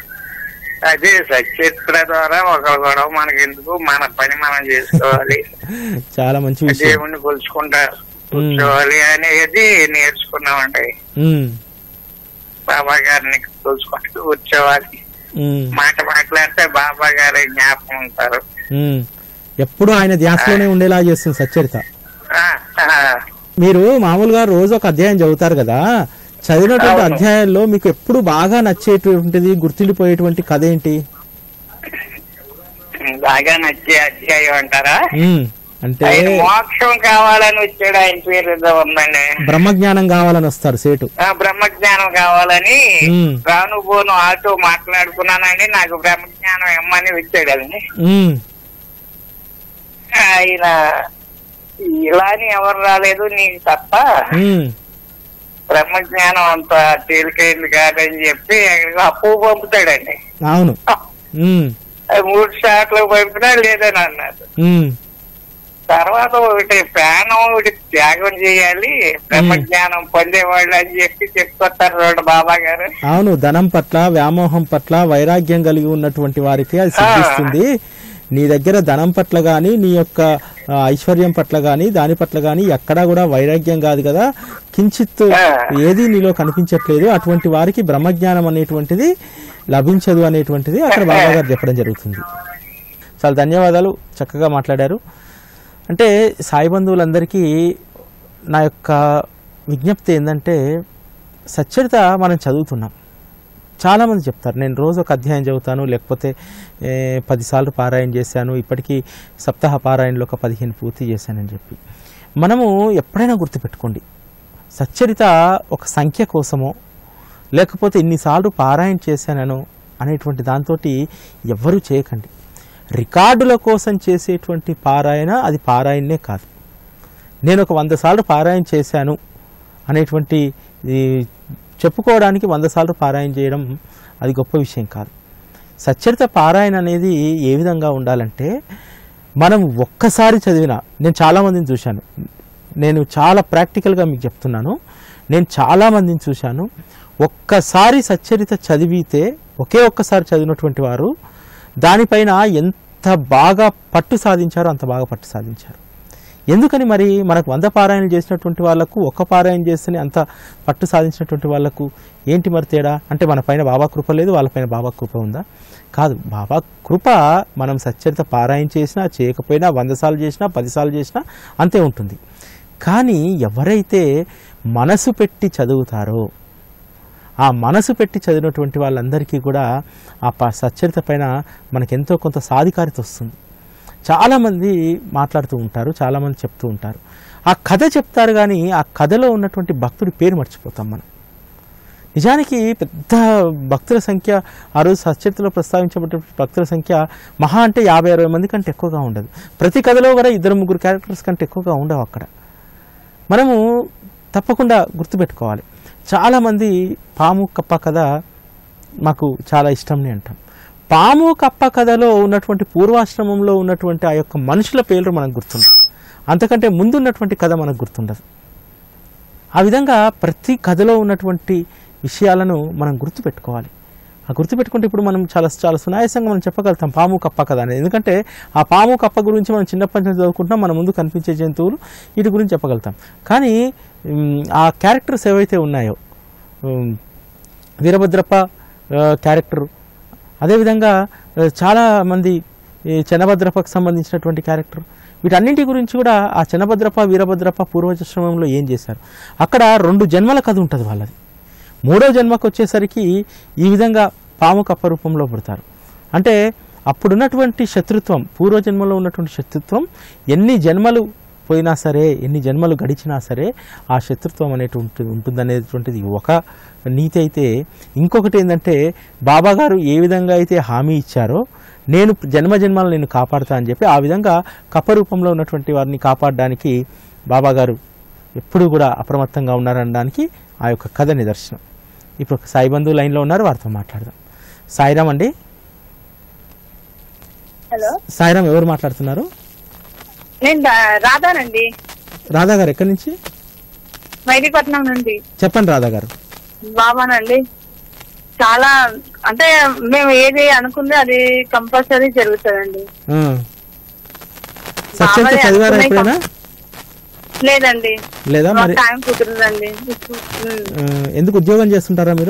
అదే సచిత్ర ద్వారా ఒకరు గొడవ మనకి ఎందుకు మన పని మనం చేసుకోవాలి చాలా మంచి విషయం దేవుణ్ణి కొలుచుకుంటా కూర్చోవాలి అనేది నేర్చుకున్నామండి ఉమ్, బాబా గారిని కొలుచుకుంటూ కూర్చోవాలి ఉమ్, మాట మాట్లాడితే బాబా గారి జ్ఞాపకం ఉంటారు ఉమ్. ఎప్పుడు ఆయన ధ్యాసలోనే ఉండేలా చేస్తుంది సచ్చరిత ఆ, ఆ, మీరు మామూలుగా రోజు ఒక అధ్యాయం చదువుతారు కదా చదివినటువంటి అవును. అధ్యాయాల్లో మీకు ఎప్పుడు బాగా నచ్చేటువంటిది గుర్తుండిపోయేటువంటి కథ ఏంటి బాగా నచ్చే అధ్యాయం అంటారా ఉమ్, అంటే ఆయన మోక్షం కావాలని వచ్చాడు ఆయన పేరు ఏదో ఉందండి బ్రహ్మజ్ఞానం కావాలని వస్తారు సేటు ఆ, బ్రహ్మజ్ఞానం కావాలని ఉమ్. రాను పోను ఆటో మాట్లాడుకున్నానండి నాకు బ్రహ్మజ్ఞానం ఇమ్మని వచ్చాడండి ఉమ్, ఆయన ఇలాని ఎవరు రాలేదు నీకు తప్ప ఉమ్, బ్రహ్మజ్ఞానం అంత తేలికైంది కాదని చెప్పి ఎక్కడికి అప్పు పంపుతాడండి అవును ఉమ్, అది మూడు షాట్లు పంపినా లేదని అన్నారు ఉమ్, తర్వాత ఒకటి ప్రాణం ఒకటి త్యాగం చేయాలి బ్రహ్మజ్ఞానం పొందేవాళ్ళు అని చెప్పి చెప్పుకొస్తారు రెండు బాబా గారు అవును ధనం పట్ల వ్యామోహం పట్ల వైరాగ్యం కలిగి ఉన్నటువంటి వారికి అది సిద్ధిస్తుంది నీ దగ్గర ధనం పట్ల గాని నీ యొక్క ఆ, ఐశ్వర్యం పట్ల గాని దాని పట్ల గాని ఎక్కడా కూడా వైరాగ్యం కాదు కదా కించిత్ ఏది నీలో కనిపించట్లేదు అటువంటి వారికి బ్రహ్మజ్ఞానం అనేటువంటిది లభించదు అనేటువంటిది అక్కడ బాబా గారు చెప్పడం జరుగుతుంది చాలా ధన్యవాదాలు చక్కగా మాట్లాడారు అంటే సాయి బంధువులందరికీ నా యొక్క విజ్ఞప్తి ఏంటంటే సచ్చరిత మనం చదువుతున్నాం చాలామంది చెప్తారు నేను రోజు ఒక అధ్యాయం చదువుతాను లేకపోతే ఏ, పదిసార్లు పారాయణ చేశాను ఇప్పటికీ సప్తాహ పారాయణలో ఒక పదిహేను పూర్తి చేశానని చెప్పి మనము ఎప్పుడైనా గుర్తుపెట్టుకోండి సచ్చరిత ఒక సంఖ్య కోసమో లేకపోతే ఇన్నిసార్లు పారాయణ చేశానను అనేటువంటి దాంతో ఎవ్వరూ చేయకండి రికార్డుల కోసం చేసేటువంటి పారాయణ అది పారాయణనే కాదు నేను ఒక వంద సార్లు పారాయణ చేశాను అనేటువంటి ఈ చెప్పుకోవడానికి వంద సార్లు పారాయణ చేయడం అది గొప్ప విషయం కాదు సచ్చరిత పారాయణ అనేది ఏ విధంగా ఉండాలంటే మనం ఒక్కసారి చదివిన నేను చాలామందిని చూశాను నేను చాలా ప్రాక్టికల్గా మీకు చెప్తున్నాను నేను చాలామందిని చూశాను ఒక్కసారి సచ్చరిత చదివితే ఒకే ఒక్కసారి చదివినటువంటి వారు దానిపైన ఎంత బాగా పట్టు సాధించారో అంత బాగా పట్టు సాధించారు ఎందుకని మరి మనకు వంద పారాయణలు చేసినటువంటి వాళ్ళకు ఒక్క పారాయణ చేస్తేనే అంత పట్టు సాధించినటువంటి వాళ్ళకు ఏంటి మరి తేడా అంటే మన పైన బాబా కృప లేదు వాళ్ళపైన బాబా కృప ఉందా కాదు బాబా కృప మనం సచ్చరిత పారాయణ చేసినా చేయకపోయినా వంద సార్లు చేసినా పదిసార్లు చేసినా అంతే ఉంటుంది కానీ ఎవరైతే మనసు పెట్టి చదువుతారో ఆ మనసు పెట్టి చదివినటువంటి వాళ్ళందరికీ కూడా ఆ ప- సచ్చరిత పైన మనకెంతో కొంత సాధికారిత వస్తుంది చాలామంది మాట్లాడుతూ ఉంటారు చాలామంది చెప్తూ ఉంటారు ఆ కథ చెప్తారు కానీ ఆ కథలో ఉన్నటువంటి భక్తుడి పేరు మర్చిపోతాం మనం నిజానికి పెద్ద భక్తుల సంఖ్య ఆ రోజు సచరిత్రలో ప్రస్తావించబడ్డ భక్తుల సంఖ్య మహా అంటే యాభై అరవై మంది కంటే ఎక్కువగా ఉండదు ప్రతి కథలో కూడా ఇద్దరు ముగ్గురు క్యారెక్టర్స్ కంటే ఎక్కువగా ఉండవు అక్కడ మనము తప్పకుండా గుర్తుపెట్టుకోవాలి చాలామంది పాము కప్ప కథ మాకు చాలా ఇష్టంని అంటాం పాము కప్ప కథలో ఉన్నటువంటి పూర్వాశ్రమంలో ఉన్నటువంటి ఆ యొక్క మనుషుల పేర్లు మనకు గుర్తుండదు అంతకంటే ముందు ఉన్నటువంటి కథ మనకు గుర్తుండదు ఆ విధంగా ప్రతి కథలో ఉన్నటువంటి విషయాలను మనం గుర్తుపెట్టుకోవాలి ఆ గుర్తుపెట్టుకుంటే ఇప్పుడు మనం చాలా చాలా సునాయాసంగా మనం చెప్పగలుగుతాం పాము కప్ప కథ అనేది ఎందుకంటే ఆ పాము కప్ప గురించి మనం చిన్నప్పటి నుంచి చదువుకుంటున్నాం మన ముందు కనిపించే జంతువులు వీటి గురించి చెప్పగలుగుతాం కానీ ఉమ్, ఆ క్యారెక్టర్స్ ఏవైతే ఉన్నాయో ఉమ్, వీరభద్రప్ప ఆ, క్యారెక్టర్ అదేవిధంగా ఆ, చాలా మంది ఈ చెన్నభద్రప్పకు సంబంధించినటువంటి క్యారెక్టర్ వీటన్నింటి గురించి కూడా ఆ చెన్నభద్రప్ప వీరభద్రప్ప పూర్వజశ్రమంలో ఏం చేశారు అక్కడ రెండు జన్మల కథ ఉంటుంది వాళ్ళది మూడో జన్మకు వచ్చేసరికి ఈ విధంగా పాము కప్ప రూపంలో పుడతారు అంటే అప్పుడున్నటువంటి శత్రుత్వం పూర్వజన్మలో ఉన్నటువంటి శత్రుత్వం ఎన్ని జన్మలు పోయినా సరే ఎన్ని జన్మలు గడిచినా సరే ఆ శత్రుత్వం అనేటి ఉంటుంది ఉంటుందనేటువంటిది ఒక నీతి అయితే ఇంకొకటి ఏంటంటే బాబా గారు ఏ విధంగా అయితే హామీ ఇచ్చారో నేను జన్మ జన్మలు నేను కాపాడుతా అని చెప్పి ఆ విధంగా కప్ప రూపంలో ఉన్నటువంటి వారిని కాపాడడానికి బాబా గారు ఎప్పుడు కూడా అప్రమత్తంగా ఉన్నారనడానికి ఆ యొక్క కథ నిదర్శనం ఇప్పుడు ఒక సాయి బంధు లైన్లో ఉన్నారు వారితో మాట్లాడదాం సాయిరామ్ అండి హలో సాయిరామ్ ఎవరు మాట్లాడుతున్నారు నేను రా- రాధానండి రాధా గారు ఎక్కడి నుంచి మైదీపట్నం నుండి చెప్పండి రాధా గారు బాబానండి చాలా అంటే మేము ఏది అనుకుంది అది కంపల్సరీ జరుగుతుందండి ఆ. సత్యంతో బాబాయ్ చదివారా అనుకునే ఎప్పుడైనా లేదండి లేదా మరి మాకు టైం కుదరదండి ఉమ్, ఆ, ఎందుకు ఉద్యోగం చేస్తుంటారా మీరు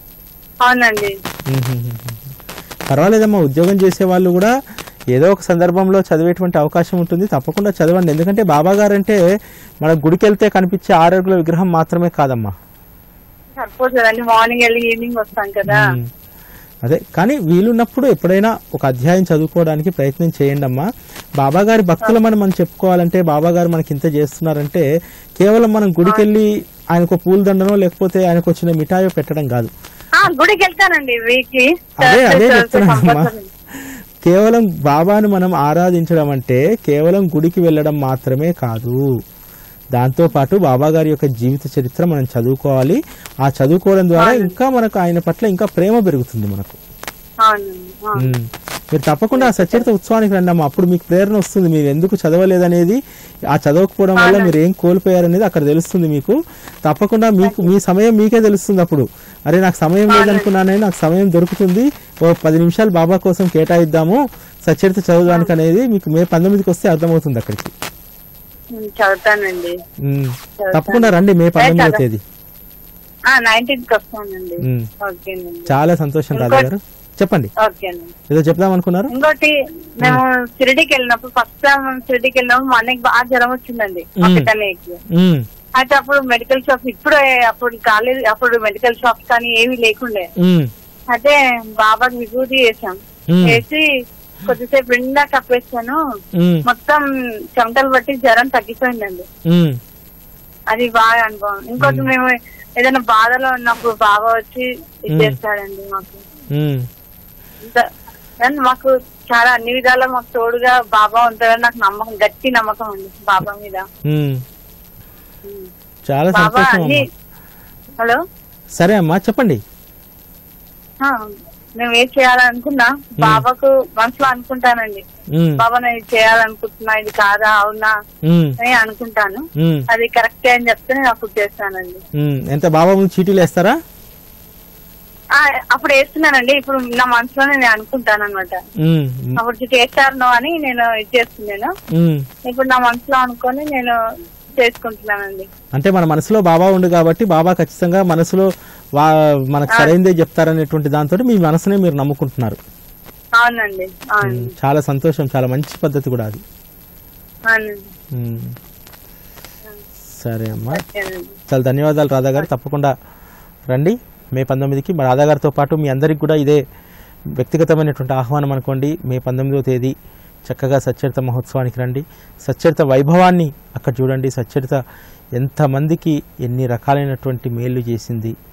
అవునండి మ్మ్. పర్వాలేదమ్మా ఉద్యోగం చేసే వాళ్ళు కూడా ఏదో ఒక సందర్భంలో చదివేటువంటి అవకాశం ఉంటుంది తప్పకుండా చదవండి ఎందుకంటే బాబా గారు అంటే మన గుడికి వెళ్తే కనిపించే ఆరోగ్య విగ్రహం మాత్రమే కాదమ్మా సరిపోతుందండి మార్నింగ్ వెళ్ళి ఈవినింగ్ వస్తాం కదా మ్మ్. అదే కానీ వీలున్నప్పుడు ఎప్పుడైనా ఒక అధ్యాయం చదువుకోవడానికి ప్రయత్నం చేయండి అమ్మా బాబా గారి భక్తులు మనం మనం చెప్పుకోవాలంటే బాబా గారు మనకి ఇంత చేస్తున్నారంటే కేవలం మనం గుడికి వెళ్ళి ఆయనకు పూల దండనో లేకపోతే ఆయనకు వచ్చిన మిఠాయో పెట్టడం కాదు ఆ, గుడికి వెళ్తానండి వీక్లీ అదే అదే చెప్తున్నానమ్మా కేవలం బాబాను మనం ఆరాధించడం అంటే కేవలం గుడికి వెళ్ళడం మాత్రమే కాదు దాంతో పాటు బాబా గారి యొక్క జీవిత చరిత్ర మనం చదువుకోవాలి ఆ చదువుకోవడం ద్వారా ఇంకా మనకు ఆయన పట్ల ఇంకా ప్రేమ పెరుగుతుంది మనకు అవునండి ఆ. ఉమ్. మీరు తప్పకుండా ఆ సచరిత ఉత్సవానికి రండి అమ్మా అప్పుడు మీకు ప్రేరణ వస్తుంది మీరు ఎందుకు చదవలేదనేది ఆ చదవకపోవడం వల్ల మీరు ఏం కోల్పోయారనేది అక్కడ తెలుస్తుంది మీకు తప్పకుండా మీకు మీ సమయం మీకే తెలుస్తుంది అప్పుడు అరే నాకు సమయం లేదనుకున్నానని నాకు సమయం దొరుకుతుంది ఓ పది నిమిషాలు బాబా కోసం కేటాయిద్దాము సచరిత చదవడానికి అనేది మీకు మే పంతొమ్మిదికి వస్తే అర్థమవుతుంది అక్కడికి ఉమ్, చదువుతానండి ఉమ్. తప్పకుండా రండి మే పంతొమ్మిదో తేదీ ఆ నైన్టీన్త్ కి వస్తానండి ఉమ్. ఓకేనండి చాలా సంతోషం రాధా గారు చెప్పండి ఓకేనండి ఏదో చెప్దాం అనుకున్నారు ఇంకోటి మేము షిరిడికి వెళ్ళినప్పుడు ఫస్ట్ టైం షిరిడికి వెళ్ళినప్పుడు మా అన్నయ్యకి బాగా జ్వరం వచ్చిందండి మా మ్మ్. పిట్టన్నయ్యకి ఉమ్. అయితే అప్పుడు మెడికల్ షాప్ ఇప్పుడే అప్పుడు కాలేదు అప్పుడు మెడికల్ షాప్స్ కానీ ఏమీ లేకుండే ఉమ్. అయితే బాబాకి విభూతి వేసాం మ్మ్. వేసి కొద్దిసేపు నిండా కప్పేసాను ఉమ్. మొత్తం చెమటలు బట్టి జ్వరం తగ్గిపోయిందండి ఉమ్. అది బాగా అనుభవం ఇంకోటి మేము ఏదైనా బాధలో ఉన్నప్పుడు బాబా వచ్చి ఇది మ్మ్. చేస్తాడండి మాకు ఉమ్. ఇంత- కానీ మాకు చాలా అన్ని విధాలా మాకు తోడుగా బాబా ఉంటాడని నాకు నమ్మకం గట్టి నమ్మకం అండి బాబా మీద ఉమ్. చాలా బాబా సంతోషం అన్ని అమ్మా హలో సరే అమ్మా చెప్పండి ఆ, మేము ఏం చేయాలనుకున్నా బాబాకు మనసులో అనుకుంటానండి ఉమ్. బాబా నేను ఇది చేయాలనుకుంటున్నా ఇది కాదా అవునా ఉమ్. అని అనుకుంటాను ఉమ్. అది కరెక్టే అని చెప్తే నేను అప్పుడు చేస్తానండి ఉమ్. ఎంత బాబా ముందు చీటీలు వేస్తారా ఆ, అప్పుడు వేస్తున్నానండి ఇప్పుడు నా మనసులో నేను అనుకుంటాను అనమాట ఉమ్. అప్పుడు ఇది చేస్తాను అని నేను ఇది చేస్తున్నాను ఉమ్. ఇప్పుడు నా మనసులో అనుకొని నేను చేసుకుంటున్నానండి అంటే మన మనసులో బాబా ఉండు కాబట్టి బాబా ఖచ్చితంగా మనసులో వా మనకు సరైనదే చెప్తారనేటువంటి దాంతో మీ మనసునే మీరు నమ్ముకుంటున్నారు అవునండి అవును ఉమ్. చాలా సంతోషం చాలా మంచి పద్ధతి కూడా అది అవునండి ఉమ్. సరే అమ్మా ఓకేనండి. చాలా ధన్యవాదాలు రాధా గారు తప్పకుండా రండి మే పంతొమ్మిదికి మా రాధా గారితో పాటు మీ అందరికి కూడా ఇదే వ్యక్తిగతమైనటువంటి ఆహ్వానం అనుకోండి మే పంతొమ్మిదవ తేదీ చక్కగా సచ్చరిత మహోత్సవానికి రండి సచ్చరిత వైభవాన్ని అక్కడ చూడండి సచ్చరిత ఎంతమందికి ఎన్ని రకాలైనటువంటి మేలు చేసింది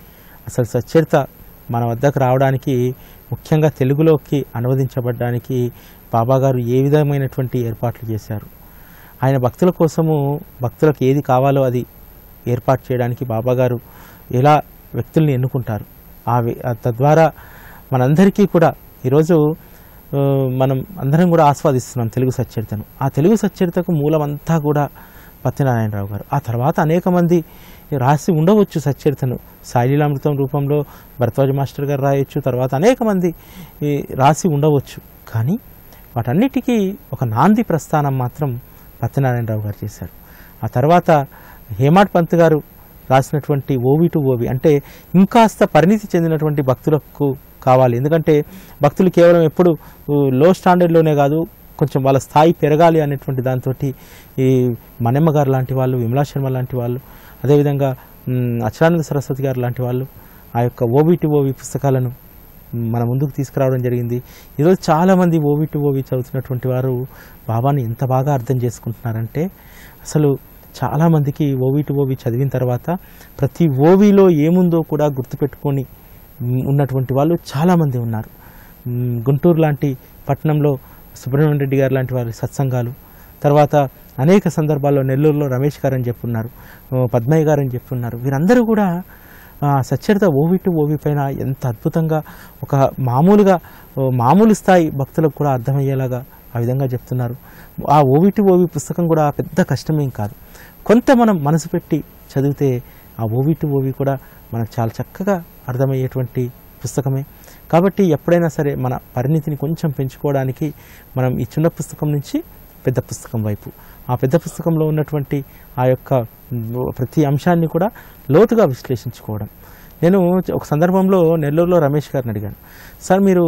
అసలు సచ్చరిత మన వద్దకు రావడానికి ముఖ్యంగా తెలుగులోకి అనువదించబడడానికి బాబాగారు ఏ విధమైనటువంటి ఏర్పాట్లు చేశారు ఆయన భక్తుల కోసము భక్తులకు ఏది కావాలో అది ఏర్పాటు చేయడానికి బాబాగారు ఎలా వ్యక్తుల్ని ఎన్నుకుంటారు ఆ వి- ఆ తద్వారా మనందరికీ కూడా ఈరోజు ఆ, మనం అందరం కూడా ఆస్వాదిస్తున్నాం తెలుగు సచ్చరితను ఆ తెలుగు సచ్చరితకు మూలమంతా కూడా పత్యనారాయణరావు గారు ఆ తర్వాత అనేక మంది రాసి ఉండవచ్చు సచ్చరితను సాయిలీలామృతం రూపంలో భరద్వాజ మాస్టర్ గారు రాయొచ్చు తర్వాత అనేక మంది ఈ, రాసి ఉండవచ్చు కానీ వాటన్నిటికీ ఒక నాంది ప్రస్థానం మాత్రం పత్యనారాయణరావు గారు చేశారు ఆ తర్వాత హేమాడ్ పంత్ గారు రాసినటువంటి ఓవి టు ఓవి అంటే ఇంకాస్త పరిణితి చెందినటువంటి భక్తులకు కావాలి ఎందుకంటే భక్తులు కేవలం ఎప్పుడు లో స్టాండర్డ్లోనే కాదు కొంచెం వాళ్ళ స్థాయి పెరగాలి అనేటువంటి దాంతో ఈ మనమ్మ గారు లాంటి వాళ్ళు విమలా శర్మ లాంటి వాళ్ళు అదేవిధంగా మ్, అచ్యుతానంద సరస్వతి గారు లాంటి వాళ్ళు ఆ యొక్క ఓవి టు ఓవి పుస్తకాలను మన ముందుకు తీసుకురావడం జరిగింది ఈరోజు చాలామంది ఓవి టు ఓవి చదువుతున్నటువంటి వారు బాబాని ఎంత బాగా అర్థం చేసుకుంటున్నారంటే అసలు చాలామందికి ఓవి టు ఓవి చదివిన తర్వాత ప్రతి ఓవిలో ఏముందో కూడా గుర్తుపెట్టుకొని మ్, ఉన్నటువంటి వాళ్ళు చాలామంది ఉన్నారు మ్, గుంటూరు లాంటి పట్టణంలో సుబ్రహ్మణ్య రెడ్డి గారు లాంటి వారి సత్సంగాలు తర్వాత అనేక సందర్భాల్లో నెల్లూరులో రమేష్ గారు అని చెప్పున్నారు ఆ, పద్మయ్య గారు అని చెప్పున్నారు వీరందరూ కూడా ఆ, సచ్చరిత ఓవి టు ఓవి పైన ఎంత అద్భుతంగా ఒక మామూలుగా ఓ మామూలు స్థాయి భక్తులకు కూడా అర్థమయ్యేలాగా ఆ విధంగా చెప్తున్నారు ఆ ఓవి టు ఓవి పుస్తకం కూడా పెద్ద కష్టమేం కాదు కొంత మనం మనసు పెట్టి చదివితే ఆ ఓవి టు ఓవి కూడా మనకు చాలా చక్కగా అర్థమయ్యేటువంటి పుస్తకమే కాబట్టి ఎప్పుడైనా సరే మన పరిణితిని కొంచెం పెంచుకోవడానికి మనం ఈ చిన్న పుస్తకం నుంచి పెద్ద పుస్తకం వైపు ఆ పెద్ద పుస్తకంలో ఉన్నటువంటి ఆ యొక్క మ్, ప్రతి అంశాన్ని కూడా లోతుగా విశ్లేషించుకోవడం నేను ఒక సందర్భంలో నెల్లూరులో రమేష్ గారిని అడిగాను సార్ మీరు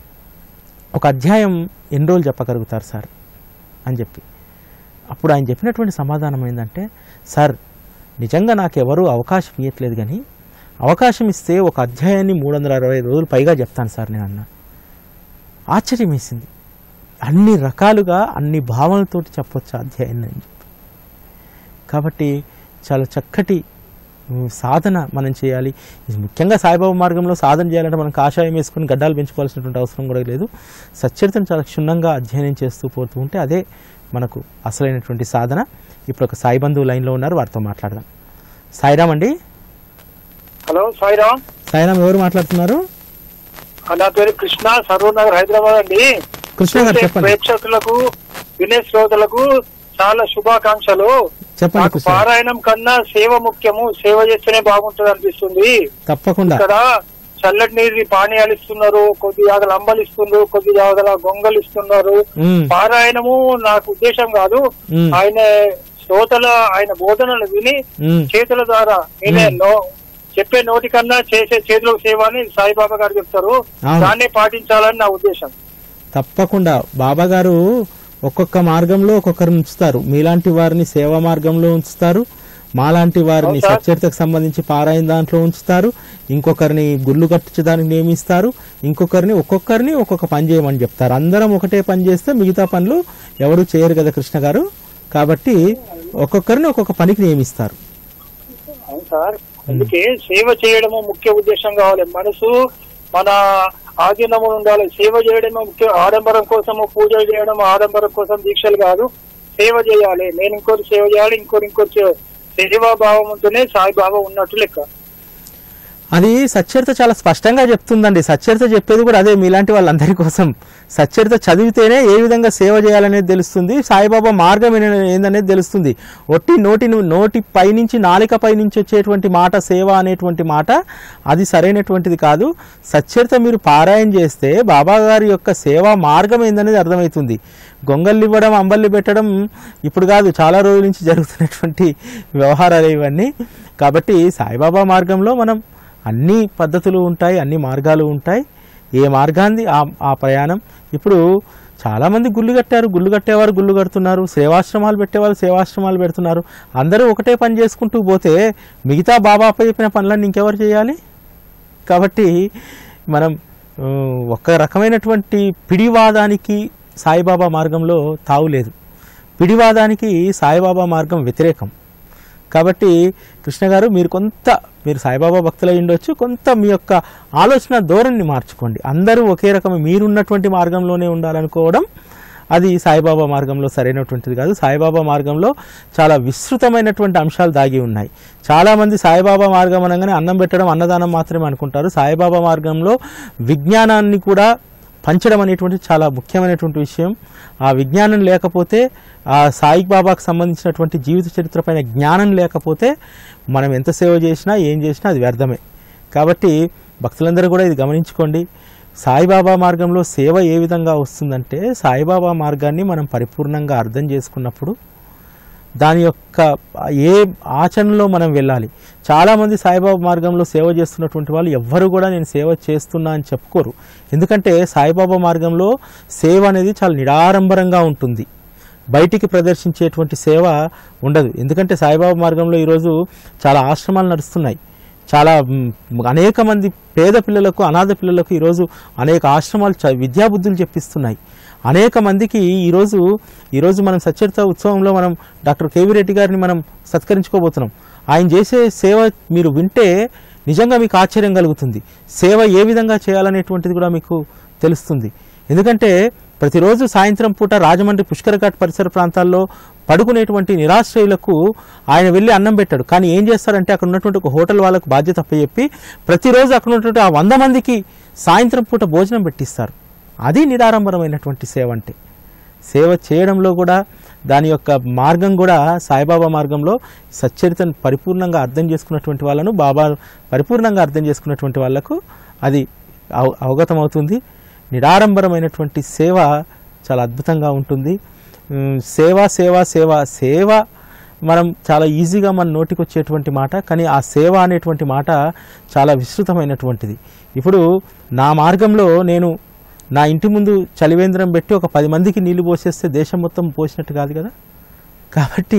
ఒక అధ్యాయం ఎన్ని రోజులు చెప్పగలుగుతారు సార్ అని చెప్పి అప్పుడు ఆయన చెప్పినటువంటి సమాధానం ఏంటంటే సార్ నిజంగా నాకు ఎవరు అవకాశం ఇవ్వట్లేదు కానీ అవకాశం ఇస్తే ఒక అధ్యాయాన్ని మూడు వందల అరవై రోజులు పైగా చెప్తాను సార్ నేను అన్నా ఆశ్చర్యం వేసింది అన్ని రకాలుగా అన్ని భావనలతోటి చెప్పొచ్చు ఆ అధ్యాయాన్ని అని చెప్పి కాబట్టి చాలా చక్కటి ఉమ్, సాధన మనం చేయాలి ఇది ముఖ్యంగా సాయిబాబా మార్గంలో సాధన చేయాలంటే మనం కాషాయం వేసుకుని గడ్డాలు పెంచుకోవాల్సినటువంటి అవసరం కూడా లేదు సచ్చరితను చాలా క్షుణ్ణంగా అధ్యయనం చేస్తూ పోతూ ఉంటే అదే మనకు అసలైనటువంటి సాధన ఇప్పుడు ఒక సాయి బంధువు లైన్లో ఉన్నారు వారితో మాట్లాడదాం సాయిరామ్ అండి హలో సాయిరామ్ సాయిరామ్ ఎవరు మాట్లాడుతున్నారు నా పేరు కృష్ణ సరూర్ నగర్ హైదరాబాద్ అండి కృష్ణ గారు చెప్పండి ప్రేక్షకులకు వినే శ్రోతలకు చాలా శుభాకాంక్షలు చెప్పండి నాకు కృష్ణ గారు. పారాయణం కన్నా సేవ ముఖ్యము సేవ చేస్తేనే బాగుంటది అనిపిస్తుంది తప్పకుండా ఇక్కడ చల్లటి నీరు పానీయాలు ఇస్తున్నారు కొద్ది జాగల అంబలు ఇస్తున్నారు కొద్ది జాగల గొంగలు ఇస్తున్నారు ఉమ్, పారాయణము నాకు ఉద్దేశం కాదు ఉమ్, ఆయన శ్రోతల ఆయన బోధనలు విని ఉమ్, చేతుల ద్వారా నేనే మ్మ్. నో చెప్పే నోటి కన్నా చేసే చేతులకు సేవ అని సాయిబాబా గారు చెప్తారు అవును. దాన్నే పాటించాలని నా ఉద్దేశం తప్పకుండా బాబా గారు ఒక్కొక్క మార్గంలో ఒక్కొక్కరిని ఉంచుతారు మీలాంటి వారిని సేవా మార్గంలో ఉంచుతారు మాలాంటి వారిని అవును సార్. సచ్చరితకు సంబంధించి పారాయణ దాంట్లో ఉంచుతారు ఇంకొకరిని గుళ్ళు కట్టించడానికి నియమిస్తారు ఇంకొకరిని ఒక్కొక్కరిని ఒక్కొక్క పని చేయమని చెప్తారు అందరం ఒకటే పని చేస్తే మిగతా పనులు ఎవరు చేయరు కదా కృష్ణ గారు కాబట్టి ఒక్కొక్కరిని ఒక్కొక్క పనికి నియమిస్తారు అవును సార్ అందుకే సేవ చేయడము ముఖ్య ఉద్దేశం కావాలి మనసు మన ఆధీనము ఉండాలి సేవ చేయడము ముఖ్య ఆడంబరం కోసము పూజలు చేయడం ఆడంబరం కోసం దీక్షలు కాదు సేవ చేయాలి నేను ఇంకోటి సేవ చేయాలి ఇంకోటి ఇంకోటి సేవ సేవా భావం ఉంటేనే సాయిబాబా ఉన్నట్టు లెక్క అది సచ్చరిత చాలా స్పష్టంగా చెప్తుందండి సచ్చరిత చెప్పేది కూడా అదే మీలాంటి వాళ్ళందరి కోసం సచ్చరిత చదివితేనే ఏ విధంగా సేవ చేయాలనేది తెలుస్తుంది సాయిబాబా మార్గం ఏ- ఏందనేది తెలుస్తుంది ఒట్టి నోటి ను- నోటి పైనుంచి నాలిక పైనుంచి వచ్చేటువంటి మాట సేవ అనేటువంటి మాట అది సరైనటువంటిది కాదు సచ్చరిత మీరు పారాయణ చేస్తే బాబా గారి యొక్క సేవా మార్గం ఏందనేది అర్థమవుతుంది గొంగళ్ళు ఇవ్వడం అంబల్లి పెట్టడం ఇప్పుడు కాదు చాలా రోజుల నుంచి జరుగుతున్నటువంటి వ్యవహారాలు ఇవన్నీ కాబట్టి సాయిబాబా మార్గంలో మనం అన్ని పద్ధతులు ఉంటాయి అన్ని మార్గాలు ఉంటాయి ఏ మార్గాన్ని ఆ ఆ ప్రయాణం ఇప్పుడు చాలామంది గుళ్ళు కట్టారు గుళ్ళు కట్టేవారు గుళ్ళు కడుతున్నారు సేవాశ్రమాలు పెట్టేవారు సేవాశ్రమాలు పెడుతున్నారు అందరూ ఒకటే పని చేసుకుంటూ పోతే మిగతా బాబాపై చెప్పిన పనులన్నీ ఇంకెవరు చేయాలి కాబట్టి మనం ఆ, ఒక రకమైనటువంటి పిడివాదానికి సాయిబాబా మార్గంలో తావులేదు పిడివాదానికి సాయిబాబా మార్గం వ్యతిరేకం కాబట్టి కృష్ణ గారు మీరు కొంత మీరు సాయిబాబా భక్తులై ఉండొచ్చు కొంత మీ యొక్క ఆలోచన ధోరణిని మార్చుకోండి అందరూ ఒకే రకం మీరున్నటువంటి మార్గంలోనే ఉండాలనుకోవడం అది సాయిబాబా మార్గంలో సరైనటువంటిది కాదు సాయిబాబా మార్గంలో చాలా విస్తృతమైనటువంటి అంశాలు దాగి ఉన్నాయి చాలామంది సాయిబాబా మార్గం అనగానే అన్నం పెట్టడం అన్నదానం మాత్రమే అనుకుంటారు సాయిబాబా మార్గంలో విజ్ఞానాన్ని కూడా పంచడం అనేటువంటిది చాలా ముఖ్యమైనటువంటి విషయం ఆ విజ్ఞానం లేకపోతే ఆ సాయిబాబాకు సంబంధించినటువంటి జీవిత చరిత్ర పైన జ్ఞానం లేకపోతే మనం ఎంత సేవ చేసినా ఏం చేసినా అది వ్యర్థమే కాబట్టి భక్తులందరూ కూడా ఇది గమనించుకోండి సాయిబాబా మార్గంలో సేవ ఏ విధంగా వస్తుందంటే సాయిబాబా మార్గాన్ని మనం పరిపూర్ణంగా అర్థం చేసుకున్నప్పుడు దాని యొక్క ఏ ఆచరణలో మనం వెళ్ళాలి చాలామంది సాయిబాబా మార్గంలో సేవ చేస్తున్నటువంటి వాళ్ళు ఎవ్వరు కూడా నేను సేవ చేస్తున్నా అని చెప్పుకోరు ఎందుకంటే సాయిబాబా మార్గంలో సేవ అనేది చాలా నిరాడంబరంగా ఉంటుంది బయటికి ప్రదర్శించేటువంటి సేవ ఉండదు ఎందుకంటే సాయిబాబా మార్గంలో ఈరోజు చాలా ఆశ్రమాలు నడుస్తున్నాయి చాలా మ్, అనేక మంది పేద పిల్లలకు అనాథ పిల్లలకు ఈరోజు అనేక ఆశ్రమాలు చ- విద్యాబుద్ధులు చెప్పిస్తున్నాయి అనేక మందికి ఈరోజు ఈరోజు మనం సచ్చరిత ఉత్సవంలో మనం డాక్టర్ కేవీ రెడ్డి గారిని మనం సత్కరించుకోబోతున్నాం ఆయన చేసే సేవ మీరు వింటే నిజంగా మీకు ఆశ్చర్యం కలుగుతుంది సేవ ఏ విధంగా చేయాలనేటువంటిది కూడా మీకు తెలుస్తుంది ఎందుకంటే ప్రతిరోజు సాయంత్రం పూట రాజమండ్రి పుష్కరఘాట్ పరిసర ప్రాంతాల్లో పడుకునేటువంటి నిరాశ్రయులకు ఆయన వెళ్ళి అన్నం పెట్టాడు కానీ ఏం చేస్తారంటే అక్కడ ఉన్నటువంటి ఒక హోటల్ వాళ్ళకు బాధ్యత అప్పచెప్పి ప్రతిరోజు అక్కడ ఉన్నటువంటి ఆ వంద మందికి సాయంత్రం పూట భోజనం పెట్టిస్తారు అది నిరాడంబరమైనటువంటి సేవ అంటే సేవ చేయడంలో కూడా దాని యొక్క మార్గం కూడా సాయిబాబా మార్గంలో సచ్చరితను పరిపూర్ణంగా అర్థం చేసుకున్నటువంటి వాళ్ళను బాబా పరిపూర్ణంగా అర్థం చేసుకున్నటువంటి వాళ్ళకు అది అవ అవగతమవుతుంది నిరాడంబరమైనటువంటి సేవ చాలా అద్భుతంగా ఉంటుంది ఉమ్, సేవ సేవ సేవ సేవ మనం చాలా ఈజీగా మన నోటికి వచ్చేటువంటి మాట కానీ ఆ సేవ అనేటువంటి మాట చాలా విస్తృతమైనటువంటిది ఇప్పుడు నా మార్గంలో నేను నా ఇంటి ముందు చలివేంద్రం పెట్టి ఒక పది మందికి నీళ్లు పోసేస్తే దేశం మొత్తం పోసినట్టు కాదు కదా కాబట్టి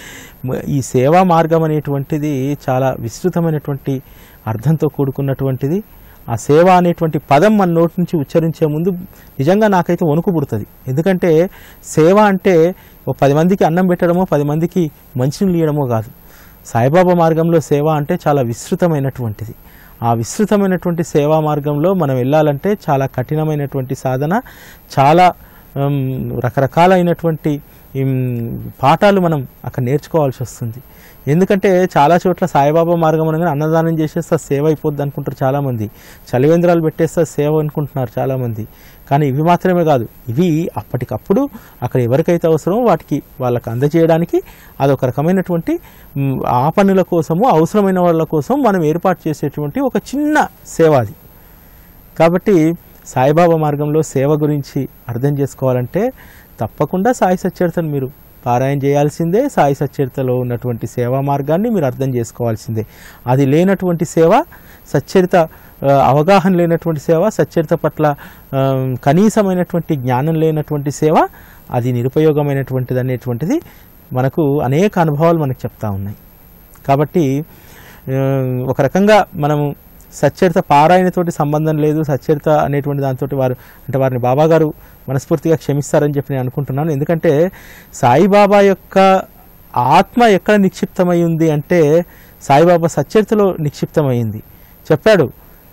మ- ఈ సేవా మార్గం అనేటువంటిది చాలా విస్తృతమైనటువంటి అర్థంతో కూడుకున్నటువంటిది ఆ సేవ అనేటువంటి పదం మన నోటి నుంచి ఉచ్చరించే ముందు నిజంగా నాకైతే వణుకు పుడుతుంది ఎందుకంటే సేవ అంటే ఒక పది మందికి అన్నం పెట్టడమో పది మందికి మంచినీళ్ళు ఇవ్వడమో కాదు సాయిబాబా మార్గంలో సేవ అంటే చాలా విస్తృతమైనటువంటిది ఆ విస్తృతమైనటువంటి సేవా మార్గంలో మనం వెళ్ళాలంటే చాలా కఠినమైనటువంటి సాధన చాలా ఉమ్, రకరకాలైనటువంటి ఉమ్, పాఠాలు మనం అక్కడ నేర్చుకోవాల్సి వస్తుంది ఎందుకంటే చాలా చోట్ల సాయిబాబా మార్గం అనగానే అన్నదానం చేసేస్తే అది సేవ అయిపోద్ది అనుకుంటారు చాలామంది చలివేంద్రాలు పెట్టేస్తే అది సేవ అనుకుంటున్నారు చాలామంది కానీ ఇవి మాత్రమే కాదు ఇవి అప్పటికప్పుడు అక్కడ ఎవరికైతే అవసరమో వాటికి వాళ్ళకి అందజేయడానికి అదొక రకమైనటువంటి మ్, ఆ పనుల కోసము అవసరమైన వాళ్ళ కోసం మనం ఏర్పాటు చేసేటువంటి ఒక చిన్న సేవ అది కాబట్టి సాయిబాబా మార్గంలో సేవ గురించి అర్థం చేసుకోవాలంటే తప్పకుండా సాయి సచ్చరితను మీరు పారాయణ చేయాల్సిందే సాయి సచ్చరితలో ఉన్నటువంటి సేవా మార్గాన్ని మీరు అర్థం చేసుకోవాల్సిందే అది లేనటువంటి సేవ సచ్చరిత ఆ, అవగాహన లేనటువంటి సేవ సచ్చరిత పట్ల ఆ, కనీసమైనటువంటి జ్ఞానం లేనటువంటి సేవ అది నిరుపయోగమైనటువంటిది అనేటువంటిది మనకు అనేక అనుభవాలు మనకు చెప్తా ఉన్నాయి కాబట్టి ఆ, ఒక రకంగా మనము సచ్చరిత పారాయణతోటి సంబంధం లేదు సచ్చరిత అనేటువంటి దాంతో వారు అంటే వారిని బాబా గారు మనస్ఫూర్తిగా క్షమిస్తారని చెప్పి నేను అనుకుంటున్నాను ఎందుకంటే సాయిబాబా యొక్క ఆత్మ ఎక్కడ నిక్షిప్తమై ఉంది అంటే సాయిబాబా సచ్చరితలో నిక్షిప్తమైంది చెప్పాడు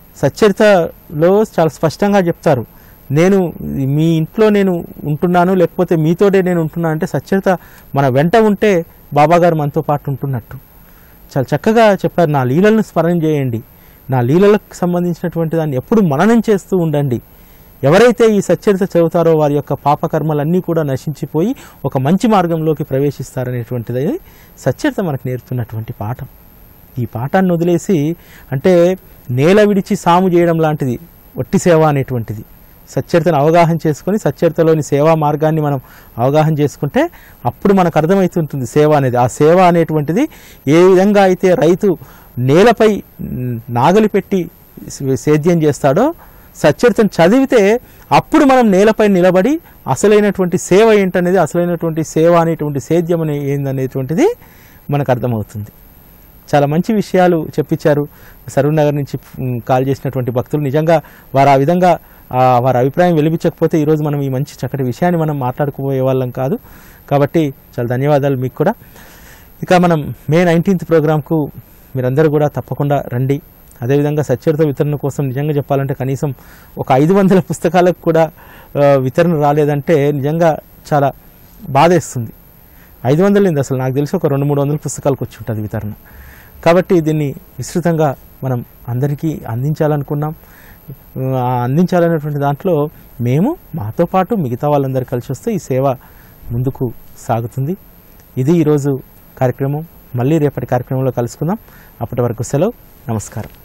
సచ్చరితలో చాలా స్పష్టంగా చెప్తారు నేను మీ ఇంట్లో నేను ఉంటున్నాను లేకపోతే మీతోటే నేను ఉంటున్నాను అంటే సచ్చరిత మన వెంట ఉంటే బాబా గారు మనతో పాటు ఉంటున్నట్టు చాలా చక్కగా చెప్పారు నా లీలలను స్మరణ చేయండి నా లీలలకు సంబంధించినటువంటి దాన్ని ఎప్పుడు మననం చేస్తూ ఉండండి ఎవరైతే ఈ సచ్చరిత చదువుతారో వారి యొక్క పాపకర్మలన్నీ కూడా నశించిపోయి ఒక మంచి మార్గంలోకి ప్రవేశిస్తారనేటువంటిది సచ్చరిత మనకు నేర్పుతున్నటువంటి పాఠం ఈ పాఠాన్ని వదిలేసి అంటే నేల విడిచి సాము చేయడం లాంటిది వట్టి సేవ అనేటువంటిది సచ్చరితను అవగాహన చేసుకొని సచ్చరితలోని సేవా మార్గాన్ని మనం అవగాహన చేసుకుంటే అప్పుడు మనకు అర్థమవుతుంటుంది సేవ అనేది ఆ సేవ అనేటువంటిది ఏ విధంగా అయితే రైతు నేలపై మ్, నాగలి పెట్టి సేద్యం చేస్తాడో సచ్చరితను చదివితే అప్పుడు మనం నేలపై నిలబడి అసలైనటువంటి సేవ ఏంటనేది అసలైనటువంటి సేవ అనేటువంటి సేద్యం అనే ఏందనేటువంటిది మనకు అర్థమవుతుంది చాలా మంచి విషయాలు చెప్పించారు సరూర్ నుంచి మ్, కాల్ చేసినటువంటి భక్తులు నిజంగా వారు ఆ విధంగా ఆ, వారి అభిప్రాయం వెలిపించకపోతే ఈరోజు మనం ఈ మంచి చక్కటి విషయాన్ని మనం మాట్లాడుకోబోయే వాళ్ళం కాదు కాబట్టి చాలా ధన్యవాదాలు మీకు కూడా ఇక మనం మే నైన్టీన్త్ ప్రోగ్రాంకు మీరందరూ కూడా తప్పకుండా రండి అదేవిధంగా సచ్చరిత వితరణ కోసం నిజంగా చెప్పాలంటే కనీసం ఒక ఐదు వందల పుస్తకాలకు కూడా ఆ, వితరణ రాలేదంటే నిజంగా చాలా బాధేస్తుంది ఐదు వందలు ఏంది అసలు నాకు తెలిసి ఒక రెండు మూడు వందల పుస్తకాలకు వచ్చి ఉంటుంది వితరణ కాబట్టి దీన్ని విస్తృతంగా మనం అందరికీ అందించాలనుకున్నాం ఆ అందించాలనేటువంటి దాంట్లో మేము మాతో పాటు మిగతా వాళ్ళందరూ కలిసి వస్తే ఈ సేవ ముందుకు సాగుతుంది ఇది ఈరోజు కార్యక్రమం మళ్ళీ రేపటి కార్యక్రమంలో కలుసుకుందాం అప్పటి వరకు సెలవు నమస్కారం